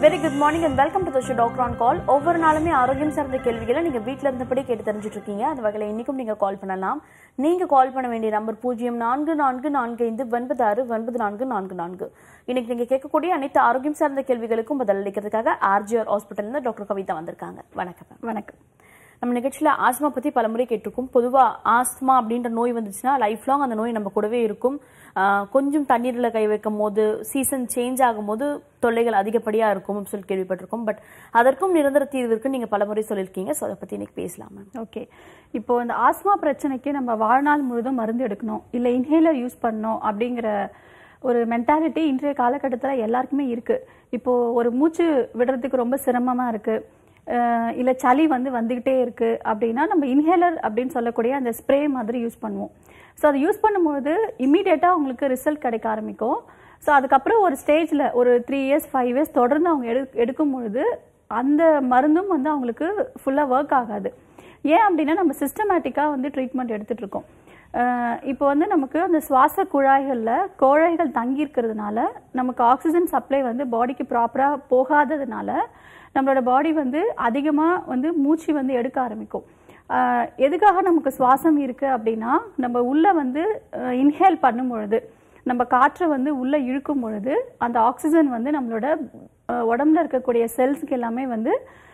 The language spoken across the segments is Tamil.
Very good morning and welcome to the show doctor on call ஒவ்வொரு நாளுமே ஆரோக்கியம் சார்ந்த கேள்விகளை நீங்க வீட்ல இருந்தபடி கேட்டு தெரிஞ்சுட்டு இருக்கீங்க அந்த வகையில் இன்னைக்கும் நீங்க கால் பண்ணலாம் நீங்க கால் பண்ண வேண்டிய நம்பர் பூஜ்ஜியம் நான்கு நான்கு நான்கு ஐந்து ஒன்பது ஆறு ஒன்பது நான்கு நான்கு நான்கு இன்னைக்கு நீங்க கேட்கக்கூடிய அனைத்து ஆரோக்கியம் சார்ந்த கேள்விகளுக்கும் பதில் அளிக்கிறதுக்காக ஆர்ஜிஆர் ஹாஸ்பிட்டல் இருந்து டாக்டர் கவிதா வந்திருக்காங்க வணக்கம் ma'am. வணக்கம் நம்ம நிகழ்ச்சியில ஆஸ்மா பத்தி பலமுறை கேட்டிருக்கோம் பொதுவா ஆஸ்மா அப்படின்ற நோய் வந்துச்சுன்னா லைஃப் லாங் அந்த நோய் நம்ம கூடவே இருக்கும் ஆஹ் கொஞ்சம் தண்ணீர்ல கை வைக்கும் போது சீசன் சேஞ்ச் ஆகும்போது தொல்லைகள் அதிகப்படியா இருக்கும் அப்படின்னு சொல்லி கேள்விப்பட்டிருக்கோம் பட் அதற்கும் நிரந்தர தீர்வு இருக்குன்னு நீங்க பலமுறை சொல்லியிருக்கீங்க ஸோ அதை பத்தி இன்னைக்கு பேசலாம் மேம் ஓகே இப்போ இந்த ஆஸ்மா பிரச்சனைக்கு நம்ம வாழ்நாள் முழுதும் மருந்து எடுக்கணும் இல்லை இன்ஹேலர் யூஸ் பண்ணணும் அப்படிங்கிற ஒரு மென்டாலிட்டி இன்றைய காலகட்டத்தில் எல்லாருக்குமே இருக்கு இப்போ ஒரு மூச்சு விடுறதுக்கு ரொம்ப சிரமமா இருக்கு அஹ் இல்ல சளி வந்து வந்துகிட்டே இருக்கு அப்படின்னா நம்ம இன்ஹேலர் அப்படின்னு சொல்லக்கூடிய அந்த ஸ்ப்ரே மாதிரி யூஸ் பண்ணுவோம் ஸோ அதை யூஸ் பண்ணும்போது இமீடியட்டாக உங்களுக்கு ரிசல்ட் கிடைக்க ஆரம்பிக்கும் ஸோ அதுக்கப்புறம் ஒரு ஸ்டேஜில் ஒரு த்ரீ இயர்ஸ் ஃபைவ் இயர்ஸ் தொடர்ந்து அவங்க எடு எடுக்கும் பொழுது அந்த மருந்தும் வந்து அவங்களுக்கு ஃபுல்லாக ஒர்க் ஆகாது ஏன் அப்படின்னா நம்ம சிஸ்டமேட்டிக்காக வந்து ட்ரீட்மெண்ட் எடுத்துட்டு இருக்கோம் அஹ் இப்போ வந்து நமக்கு அந்த சுவாச குழாய்களில் கோழைகள் தங்கி இருக்கிறதுனால நமக்கு ஆக்சிஜன் சப்ளை வந்து பாடிக்கு ப்ராப்பராக போகாததுனால நம்மளோட பாடி வந்து அதிகமாக வந்து மூச்சு வந்து எடுக்க ஆரம்பிக்கும் அஹ் எதுக்காக நமக்கு சுவாசம் இருக்கு அப்படின்னா நம்ம உள்ள வந்து இன்ஹேல் பண்ணும் பொழுது நம்ம காற்றை வந்து உள்ள இழுக்கும் பொழுது அந்த ஆக்சிஜன் வந்து நம்மளோட அஹ், உடம்புல இருக்கக்கூடிய செல்ஸ்க்கு எல்லாமே வந்து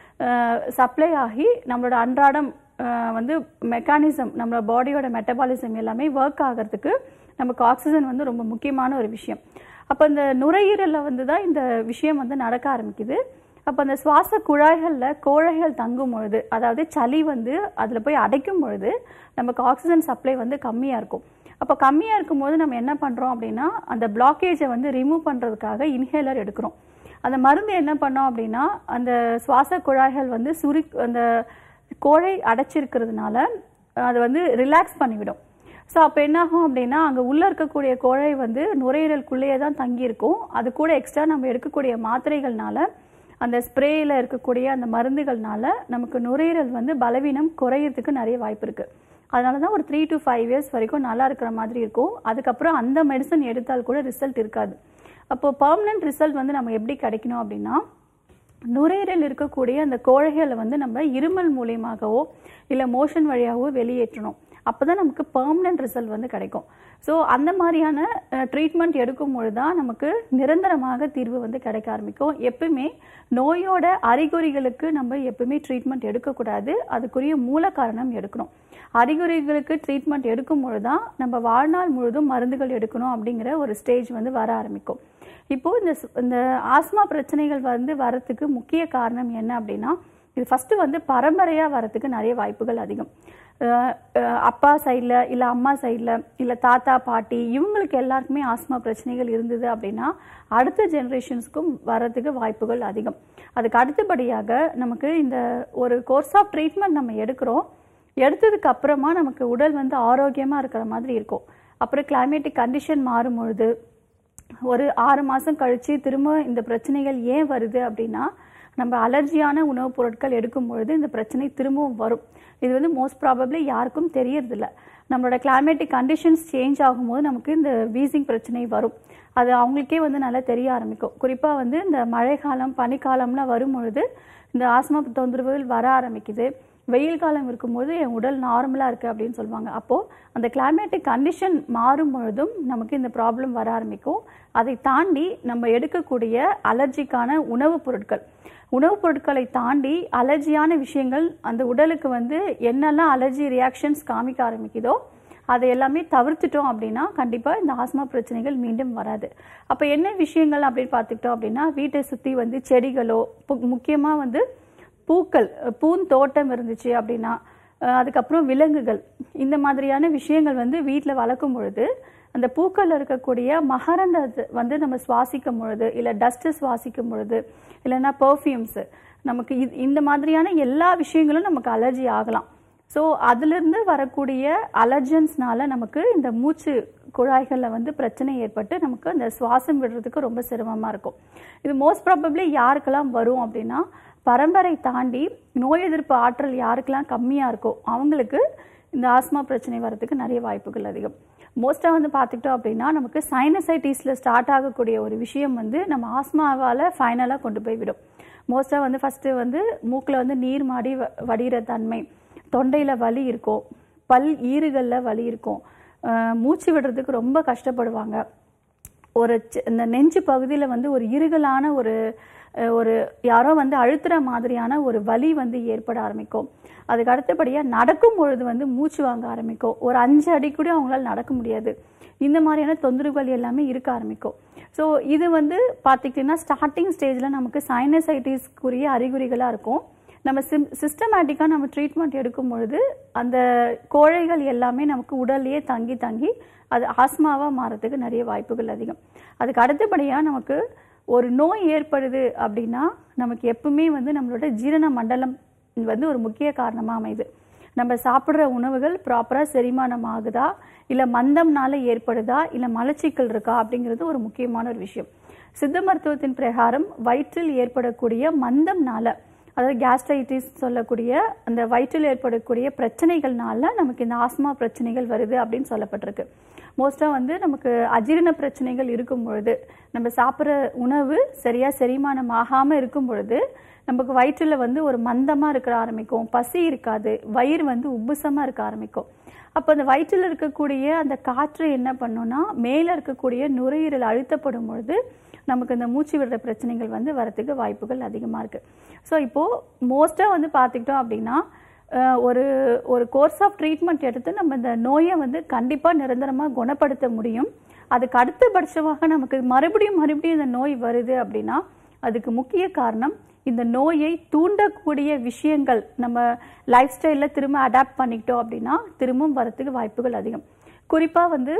சப்ளை ஆகி நம்மளோட அன்றாடம் அஹ், வந்து மெக்கானிசம் நம்மளோட பாடியோட மெட்டபாலிசம் எல்லாமே ஒர்க் ஆகிறதுக்கு நமக்கு ஆக்சிஜன் வந்து ரொம்ப முக்கியமான ஒரு விஷயம் அப்போ இந்த நுரையீரலில் வந்து தான் இந்த விஷயம் வந்து நடக்க ஆரம்பிக்குது அப்போ அந்த சுவாச குழாய்களில் கோழைகள் தங்கும் பொழுது அதாவது சளி வந்து அதில் போய் அடைக்கும் பொழுது நமக்கு ஆக்சிஜன் சப்ளை வந்து கம்மியாக இருக்கும் அப்போ கம்மியாக இருக்கும்போது நம்ம என்ன பண்ணுறோம் அப்படின்னா அந்த பிளாக்கேஜை வந்து ரிமூவ் பண்ணுறதுக்காக இன்ஹேலர் எடுக்கிறோம் அந்த மருந்து என்ன பண்ணோம் அப்படின்னா அந்த சுவாச குழாய்கள் வந்து சுரி அந்த கோழை அடைச்சிருக்கிறதுனால அது வந்து ரிலாக்ஸ் பண்ணிவிடும் ஸோ அப்போ என்னாகும் அப்படின்னா அங்கே உள்ளே இருக்கக்கூடிய கோழை வந்து நுரையீரலுக்குள்ளேயே தான் தங்கியிருக்கும் அது கூட எக்ஸ்ட்ரா நம்ம எடுக்கக்கூடிய மாத்திரைகள்னால அந்த ஸ்ப்ரேயில் இருக்கக்கூடிய அந்த மருந்துகள்னால நமக்கு நுரையீரல் வந்து பலவீனம் குறையறதுக்கு நிறைய வாய்ப்பு இருக்கு அதனால தான் ஒரு த்ரீ டு ஃபைவ் இயர்ஸ் வரைக்கும் நல்லா இருக்கிற மாதிரி இருக்கும் அதுக்கப்புறம் அந்த மெடிசன் எடுத்தால் கூட ரிசல்ட் இருக்காது அப்போ பர்மனன்ட் ரிசல்ட் வந்து நம்ம எப்படி கிடைக்கணும் அப்படின்னா நுரையீரல் இருக்கக்கூடிய அந்த கோழைகளை வந்து நம்ம இருமல் மூலியமாகவோ இல்லை மோஷன் வழியாகவோ வெளியேற்றணும் அப்போ தான் நமக்கு பெர்மனன்ட் ரிசல்ட் வந்து கிடைக்கும் ஸோ அந்த மாதிரியான ட்ரீட்மெண்ட் எடுக்கும் பொழுது தான் நமக்கு நிரந்தரமாக தீர்வு வந்து கிடைக்க ஆரம்பிக்கும் எப்பவுமே நோயோட அறிகுறிகளுக்கு நம்ம எப்பவுமே ட்ரீட்மெண்ட் எடுக்கக்கூடாது அதுக்குரிய மூல காரணம் எடுக்கணும் அறிகுறிகளுக்கு ட்ரீட்மெண்ட் எடுக்கும் பொழுது தான் நம்ம வாழ்நாள் முழுதும் மருந்துகள் எடுக்கணும் அப்படிங்கிற ஒரு ஸ்டேஜ் வந்து வர ஆரம்பிக்கும் இப்போ இந்த ஸ்- இந்த ஆஸ்மா பிரச்சனைகள் வந்து வரத்துக்கு முக்கிய காரணம் என்ன அப்படின்னா இது ஃபர்ஸ்ட் வந்து பரம்பரையா வரத்துக்கு நிறைய வாய்ப்புகள் அதிகம் அஹ் அஹ் அப்பா சைடில் இல்லை அம்மா சைடில் இல்லை தாத்தா பாட்டி இவங்களுக்கு எல்லாருக்குமே ஆஸ்மா பிரச்சனைகள் இருந்தது அப்படின்னா அடுத்த ஜெனரேஷன்ஸ்க்கும் வரதுக்கு வாய்ப்புகள் அதிகம் அதுக்கு அடுத்தபடியாக நமக்கு இந்த ஒரு கோர்ஸ் ஆஃப் ட்ரீட்மெண்ட் நம்ம எடுக்கிறோம் எடுத்ததுக்கு அப்புறமா நமக்கு உடல் வந்து ஆரோக்கியமா இருக்கிற மாதிரி இருக்கும் அப்புறம் கிளைமேட்டிக் கண்டிஷன் மாறும் பொழுது ஒரு ஆறு மாசம் கழிச்சு திரும்ப இந்த பிரச்சனைகள் ஏன் வருது அப்படின்னா நம்ம அலர்ஜியான உணவுப் பொருட்கள் எடுக்கும் பொழுது இந்த பிரச்சனை திரும்பவும் வரும் இது வந்து மோஸ்ட் ப்ராபப்ளி யாருக்கும் தெரியறதில்ல நம்மளோட கிளைமேட்டிக் கண்டிஷன்ஸ் சேஞ்ச் ஆகும்போது நமக்கு இந்த வீசிங் பிரச்சனை வரும் அது அவங்களுக்கே வந்து நல்லா தெரிய ஆரம்பிக்கும் குறிப்பாக வந்து இந்த மழைக்காலம் பனிக்காலம்லாம் வரும் பொழுது இந்த ஆஸ்மா தொந்தரவுகள் வர ஆரம்பிக்குது வெயில் காலம் இருக்கும்போது என் உடல் நார்மலாக இருக்குது அப்படின்னு சொல்லுவாங்க அப்போது அந்த கிளைமேட்டிக் கண்டிஷன் மாறும் பொழுதும் நமக்கு இந்த ப்ராப்ளம் வர ஆரம்பிக்கும் அதை தாண்டி நம்ம எடுக்கக்கூடிய அலர்ஜிக்கான உணவுப் பொருட்கள் உணவுப் பொருட்களை தாண்டி அலர்ஜியான விஷயங்கள் அந்த உடலுக்கு வந்து என்னெல்லாம் அலர்ஜி ரியாக்ஷன்ஸ் காமிக்க ஆரம்பிக்குதோ அதை எல்லாமே தவிர்த்துட்டோம் அப்படின்னா கண்டிப்பாக இந்த ஆஸ்மா பிரச்சனைகள் மீண்டும் வராது அப்போ என்ன விஷயங்கள் அப்படின்னு பார்த்துக்கிட்டோம் அப்படின்னா வீட்டை சுற்றி வந்து செடிகளோ முக்கியமாக வந்து பூக்கள் பூந்தோட்டம் இருந்துச்சு அப்படின்னா அஹ் அதுக்கப்புறம் விலங்குகள் இந்த மாதிரியான விஷயங்கள் வந்து வீட்டில் வளர்க்கும் பொழுது அந்த பூக்கள்ல இருக்கக்கூடிய மகரந்தத்தை வந்து நம்ம சுவாசிக்கும் பொழுது இல்லை டஸ்ட்டு சுவாசிக்கும் பொழுது இல்லைன்னா பெர்ஃப்யூம்ஸ் நமக்கு இது இந்த மாதிரியான எல்லா விஷயங்களும் நமக்கு அலர்ஜி ஆகலாம் ஸோ அதிலிருந்து வரக்கூடிய அலர்ஜன்ஸ்னால நமக்கு இந்த மூச்சு குழாய்களில் வந்து பிரச்சனை ஏற்பட்டு நமக்கு அந்த சுவாசம் விடுறதுக்கு ரொம்ப சிரமமாக இருக்கும் இது மோஸ்ட் ப்ராபப்ளி யாருக்கெல்லாம் வரும் அப்படின்னா பரம்பரை தாண்டி நோய் எதிர்ப்பு ஆற்றல் யாருக்கெல்லாம் கம்மியாக இருக்கோ அவங்களுக்கு இந்த ஆஸ்மா பிரச்சனை வரதுக்கு நிறைய வாய்ப்புகள் அதிகம் மோஸ்ட்டாக வந்து பார்த்துக்கிட்டோம் அப்படின்னா நமக்கு சைனசைட்டிஸில் ஸ்டார்ட் ஆகக்கூடிய ஒரு விஷயம் வந்து நம்ம ஆஸ்மாவால் ஃபைனலாக கொண்டு போய் விடும் மோஸ்ட்டாக வந்து ஃபஸ்ட்டு வந்து மூக்கில் வந்து நீர் மாடி வ- வடிகிற தன்மை தொண்டையில் வலி இருக்கும் பல் ஈறுகளில் வலி இருக்கும் அஹ் மூச்சு விடுறதுக்கு ரொம்ப கஷ்டப்படுவாங்க ஒரு சி- இந்த நெஞ்சு பகுதியில் வந்து ஒரு இருகலான ஒரு அஹ், ஒரு யாரோ வந்து அழுத்துற மாதிரியான ஒரு வலி வந்து ஏற்பட ஆரம்பிக்கும் அதுக்கு அடுத்தபடியாக நடக்கும் பொழுது வந்து மூச்சு வாங்க ஆரம்பிக்கும் ஒரு அஞ்சு அடி கூட அவங்களால நடக்க முடியாது இந்த மாதிரியான தொந்தரவுகள் எல்லாமே இருக்க ஆரம்பிக்கும் ஸோ இது வந்து பார்த்திங்கன்னா ஸ்டார்டிங் ஸ்டேஜில் நமக்கு சைனசைட்டிஸ்க்குரிய அறிகுறிகளாக இருக்கும் நம்ம சிம் சிஸ்டமேட்டிக்காக நம்ம ட்ரீட்மெண்ட் எடுக்கும் பொழுது அந்த கோழைகள் எல்லாமே நமக்கு உடல்லையே தங்கி தங்கி அது ஆஸ்மாவாக மாறதுக்கு நிறைய வாய்ப்புகள் அதிகம் அதுக்கு அடுத்தபடியாக நமக்கு ஒரு நோய் ஏற்படுது அப்படின்னா நமக்கு எப்பவுமே வந்து நம்மளோட ஜீரண மண்டலம் வந்து ஒரு முக்கிய காரணமாக அமையுது நம்ம சாப்பிட்ற உணவுகள் ப்ராப்பராக செரிமானம் ஆகுதா இல்லை மந்தம்னால ஏற்படுதா இல்லை மலச்சிக்கல் இருக்கா அப்படிங்கிறது ஒரு முக்கியமான ஒரு விஷயம் சித்த மருத்துவத்தின் பிரகாரம் வயிற்றில் ஏற்படக்கூடிய மந்தம்னால அதாவது கேஸ்ட்ரைட்டிஸ் சொல்லக்கூடிய அந்த வயிற்றில் ஏற்படக்கூடிய பிரச்சனைகள்னால நமக்கு இந்த ஆஸ்மா பிரச்சனைகள் வருது அப்படின்னு சொல்லப்பட்டிருக்கு மோஸ்ட்டாக வந்து நமக்கு அஜீரண பிரச்சனைகள் இருக்கும் பொழுது நம்ம சாப்பிட்ற உணவு சரியாக செரிமானம் ஆகாமல் இருக்கும் பொழுது நமக்கு வயிற்றில் வந்து ஒரு மந்தமாக இருக்க ஆரம்பிக்கும் பசி இருக்காது வயிறு வந்து உப்புசமாக இருக்க ஆரம்பிக்கும் அப்போ அந்த வயிற்றில் இருக்கக்கூடிய அந்த காற்று என்ன பண்ணும்னா மேலே இருக்கக்கூடிய நுரையீரல் அழுத்தப்படும் பொழுது நமக்கு இந்த மூச்சு விடுற பிரச்சனைகள் வந்து வரத்துக்கு வாய்ப்புகள் அதிகமாக இருக்குது ஸோ இப்போது மோஸ்ட்டாக வந்து பார்த்துக்கிட்டோம் அப்படின்னா அஹ், ஒரு ஒரு கோர்ஸ் ஆஃப் ட்ரீட்மெண்ட் எடுத்து நம்ம இந்த நோயை வந்து கண்டிப்பாக நிரந்தரமாக குணப்படுத்த முடியும் அதுக்கு அடுத்தபட்சமாக நமக்கு மறுபடியும் மறுபடியும் இந்த நோய் வருது அப்படின்னா அதுக்கு முக்கிய காரணம் இந்த நோயை தூண்டக்கூடிய விஷயங்கள் நம்ம லைஃப் ஸ்டைலில் திரும்ப அடாப்ட் பண்ணிக்கிட்டோம் அப்படின்னா திரும்பவும் வரத்துக்கு வாய்ப்புகள் அதிகம் குறிப்பாக வந்து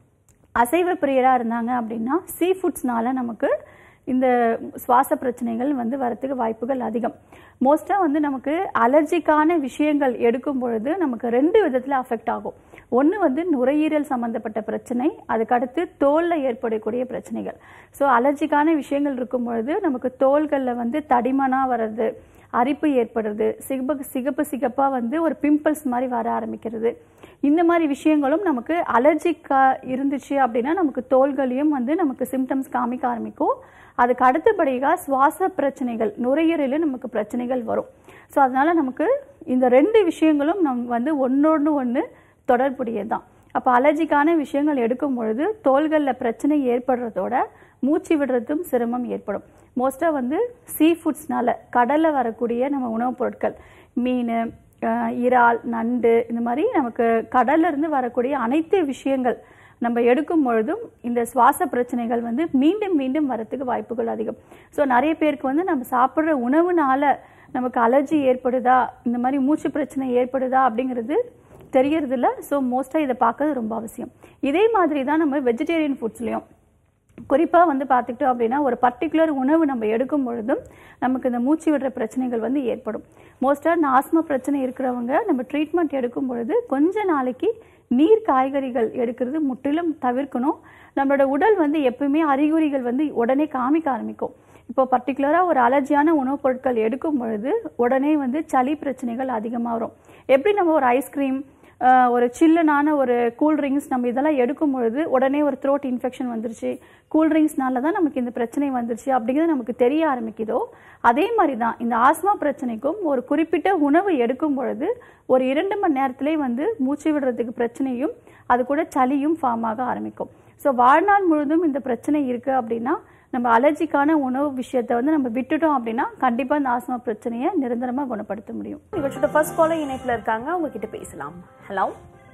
அசைவ பிரியராக இருந்தாங்க அப்படின்னா சீ ஃபுட்ஸ்னால நமக்கு இந்த சுவாச பிரச்சனைகள் வந்து வரத்துக்கு வாய்ப்புகள் அதிகம் மோஸ்ட்டாக வந்து நமக்கு அலர்ஜிக்கான விஷயங்கள் எடுக்கும் பொழுது நமக்கு ரெண்டு விதத்தில் அஃபெக்ட் ஆகும் ஒன்று வந்து நுரையீரல் சம்மந்தப்பட்ட பிரச்சனை அதுக்கடுத்து தோலில் ஏற்படக்கூடிய பிரச்சனைகள் ஸோ அலர்ஜிக்கான விஷயங்கள் இருக்கும் பொழுது நமக்கு தோள்களில் வந்து தடிமனாக வர்றது அரிப்பு ஏற்படுறது சிகப்பு சிகப்பு சிகப்பாக வந்து ஒரு பிம்பிள்ஸ் மாதிரி வர ஆரம்பிக்கிறது இந்த மாதிரி விஷயங்களும் நமக்கு அலர்ஜிக்கா இருந்துச்சு அப்படின்னா நமக்கு தோள்களையும் வந்து நமக்கு சிம்டம்ஸ் காமிக்க ஆரம்பிக்கும் அதுக்கு அடுத்தபடியாக சுவாச பிரச்சனைகள் நுரையீரலில் நமக்கு பிரச்சனைகள் வரும் ஸோ அதனால நமக்கு இந்த ரெண்டு விஷயங்களும் நம் வந்து ஒன்றொன்று ஒன்று தொடர்புடையது தான் அப்போ அலர்ஜிக்கான விஷயங்கள் எடுக்கும் பொழுது தோள்களில் பிரச்சனை ஏற்படுறதோட மூச்சு விடுறதும் சிரமம் ஏற்படும் மோஸ்ட்டாக வந்து சீ ஃபுட்ஸ்னால கடலில் வரக்கூடிய நம்ம உணவுப் பொருட்கள் மீன் அஹ், இறால் நண்டு இந்த மாதிரி நமக்கு கடல்ல இருந்து வரக்கூடிய அனைத்து விஷயங்கள் நம்ம எடுக்கும் பொழுதும் இந்த சுவாச பிரச்சனைகள் வந்து மீண்டும் மீண்டும் வரத்துக்கு வாய்ப்புகள் அதிகம் ஸோ நிறைய பேருக்கு வந்து நம்ம சாப்பிட்ற உணவுனால நமக்கு அலர்ஜி ஏற்படுதா இந்த மாதிரி மூச்சு பிரச்சனை ஏற்படுதா அப்படிங்கிறது தெரியறதில்ல ஸோ மோஸ்ட்டாக இதை பார்க்கறது ரொம்ப அவசியம் இதே மாதிரி தான் நம்ம வெஜிடேரியன் ஃபுட்ஸ்லையும் குறிப்பாக வந்து பார்த்துக்கிட்டோம் அப்படின்னா ஒரு பர்டிகுலர் உணவு நம்ம எடுக்கும் பொழுதும் நமக்கு இந்த மூச்சு விடுற பிரச்சனைகள் வந்து ஏற்படும் மோஸ்ட்டாக இந்த ஆஸ்மா பிரச்சனை இருக்கிறவங்க நம்ம ட்ரீட்மெண்ட் எடுக்கும் பொழுது கொஞ்ச நாளைக்கு நீர் காய்கறிகள் எடுக்கிறது முற்றிலும் தவிர்க்கணும் நம்மளோட உடல் வந்து எப்பவுமே அறிகுறிகள் வந்து உடனே காமிக்க ஆரம்பிக்கும் இப்போ பர்டிகுலராக ஒரு அலர்ஜியான உணவுப் பொருட்கள் எடுக்கும் பொழுது உடனே வந்து சளி பிரச்சனைகள் அதிகமாக வரும் எப்படி நம்ம ஒரு ஐஸ்கிரீம் ஆஹ் ஒரு சில்லுனான ஒரு கூல் ட்ரிங்க்ஸ் நம்ம இதெல்லாம் எடுக்கும் பொழுது உடனே ஒரு த்ரோட் இன்ஃபெக்ஷன் வந்துருச்சு கூல் ட்ரிங்க்ஸ்னால தான் நமக்கு இந்த பிரச்சனை வந்துருச்சு அப்படிங்கிறது நமக்கு தெரிய ஆரம்பிக்குதோ அதே மாதிரி தான் இந்த ஆஸ்மா பிரச்சனைக்கும் ஒரு குறிப்பிட்ட உணவு எடுக்கும் பொழுது ஒரு இரண்டு மணி நேரத்திலே வந்து மூச்சு விடுறதுக்கு பிரச்சனையும் அது கூட சளியும் ஃபார்ம் ஆக ஆரம்பிக்கும் ஸோ வாழ்நாள் முழுதும் இந்த பிரச்சனை இருக்குது அப்படின்னா நம்ம அலர்ஜிக்கான உணவு விஷயத்தை வந்து நம்ம விட்டுட்டோம் அப்படின்னா கண்டிப்பாக இந்த ஆஸ்மா பிரச்சனையை நிரந்தரமாக குணப்படுத்த முடியும் நிகழ்ச்சியோட ஃபர்ஸ்ட் காலர் இணைப்புல இருக்காங்க அவங்க கிட்ட பேசலாம் ஹலோ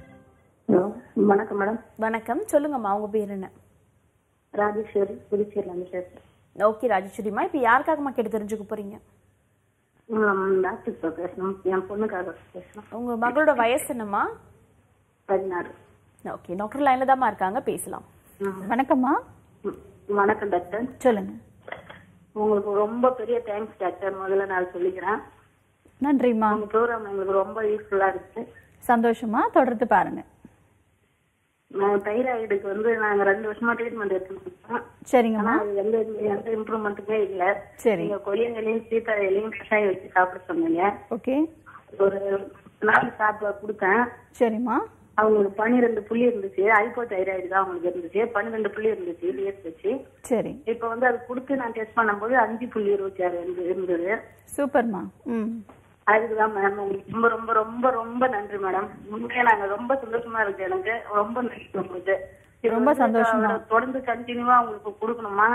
ஹலோ வணக்கம் மேடம் வணக்கம் சொல்லுங்கம்மா உங்க பேர் என்ன ராஜேஸ்வரி புதுச்சேரியில் வந்து பேசுகிறேன் ஓகே ராஜேஸ்வரிமா இப்போ யாருக்காகம்மா கேட்டு தெரிஞ்சுக்க போறீங்க டாக்டர் இப்போ பேசணும் என் பொண்ணுக்காக பேசணும் உங்க மகளோட வயசு என்னம்மா பதினாறு ஓகே டாக்டர் லைன்ல தாம்மா இருக்காங்க பேசலாம் வணக்கம்மா ம், வணக்கம் டாக்டர் சொல்லுங்க உங்களுக்கு ரொம்ப பெரிய தேங்க்ஸ் டாக்டர் முதல்ல நான் சொல்லிக்கிறேன் நன்றிம்மா உங்க ப்ரோக்ராம் எங்களுக்கு ரொம்ப யூஸ்ஃபுல்லாக இருக்கு சந்தோஷமா தொடர்ந்து பாருங்க நான் தைராய்டுக்கு வந்து நாங்கள் ரெண்டு வருஷமா ட்ரீட்மெண்ட் எடுத்துருக்கோம் சரிங்கம்மா ஆனால் அது எந்த எந்த இம்ப்ரூவ்மெண்ட்டுமே இல்லை சரி நீங்கள் கொய்யங்களையும் சீத்தா இலையும் கஷாயம் வச்சு சாப்பிட சொன்னீங்க ஓகே ஒரு நாள் சாப்பிட கொடுத்தேன் சரிம்மா அவங்களுக்கு பன்னிரெண்டு புள்ளி இருந்துச்சு ஐபோ தைராய்டு தான் அவங்களுக்கு இருந்துச்சு பன்னிரெண்டு புள்ளி இருந்துச்சு இருந்துச்சு சரி இப்ப வந்து அது கொடுத்து நான் டெஸ்ட் பண்ணும்போது அஞ்சு புள்ளி இருபத்தி ஆறு இருந்து- இருந்தது சூப்பர்மா ம் அதுக்குதான் மேம் உங்களுக்கு ரொம்ப ரொம்ப ரொம்ப ரொம்ப நன்றி மேடம் உண்மையா நாங்க ரொம்ப சந்தோஷமா இருக்கு எனக்கு ரொம்ப நன்றி உங்களுக்கு இது ரொம்ப வந்து சந்தோஷம்தான். அவரை தொடர்ந்து கண்டினியூவா உங்களுக்கு கொடுக்கணுமா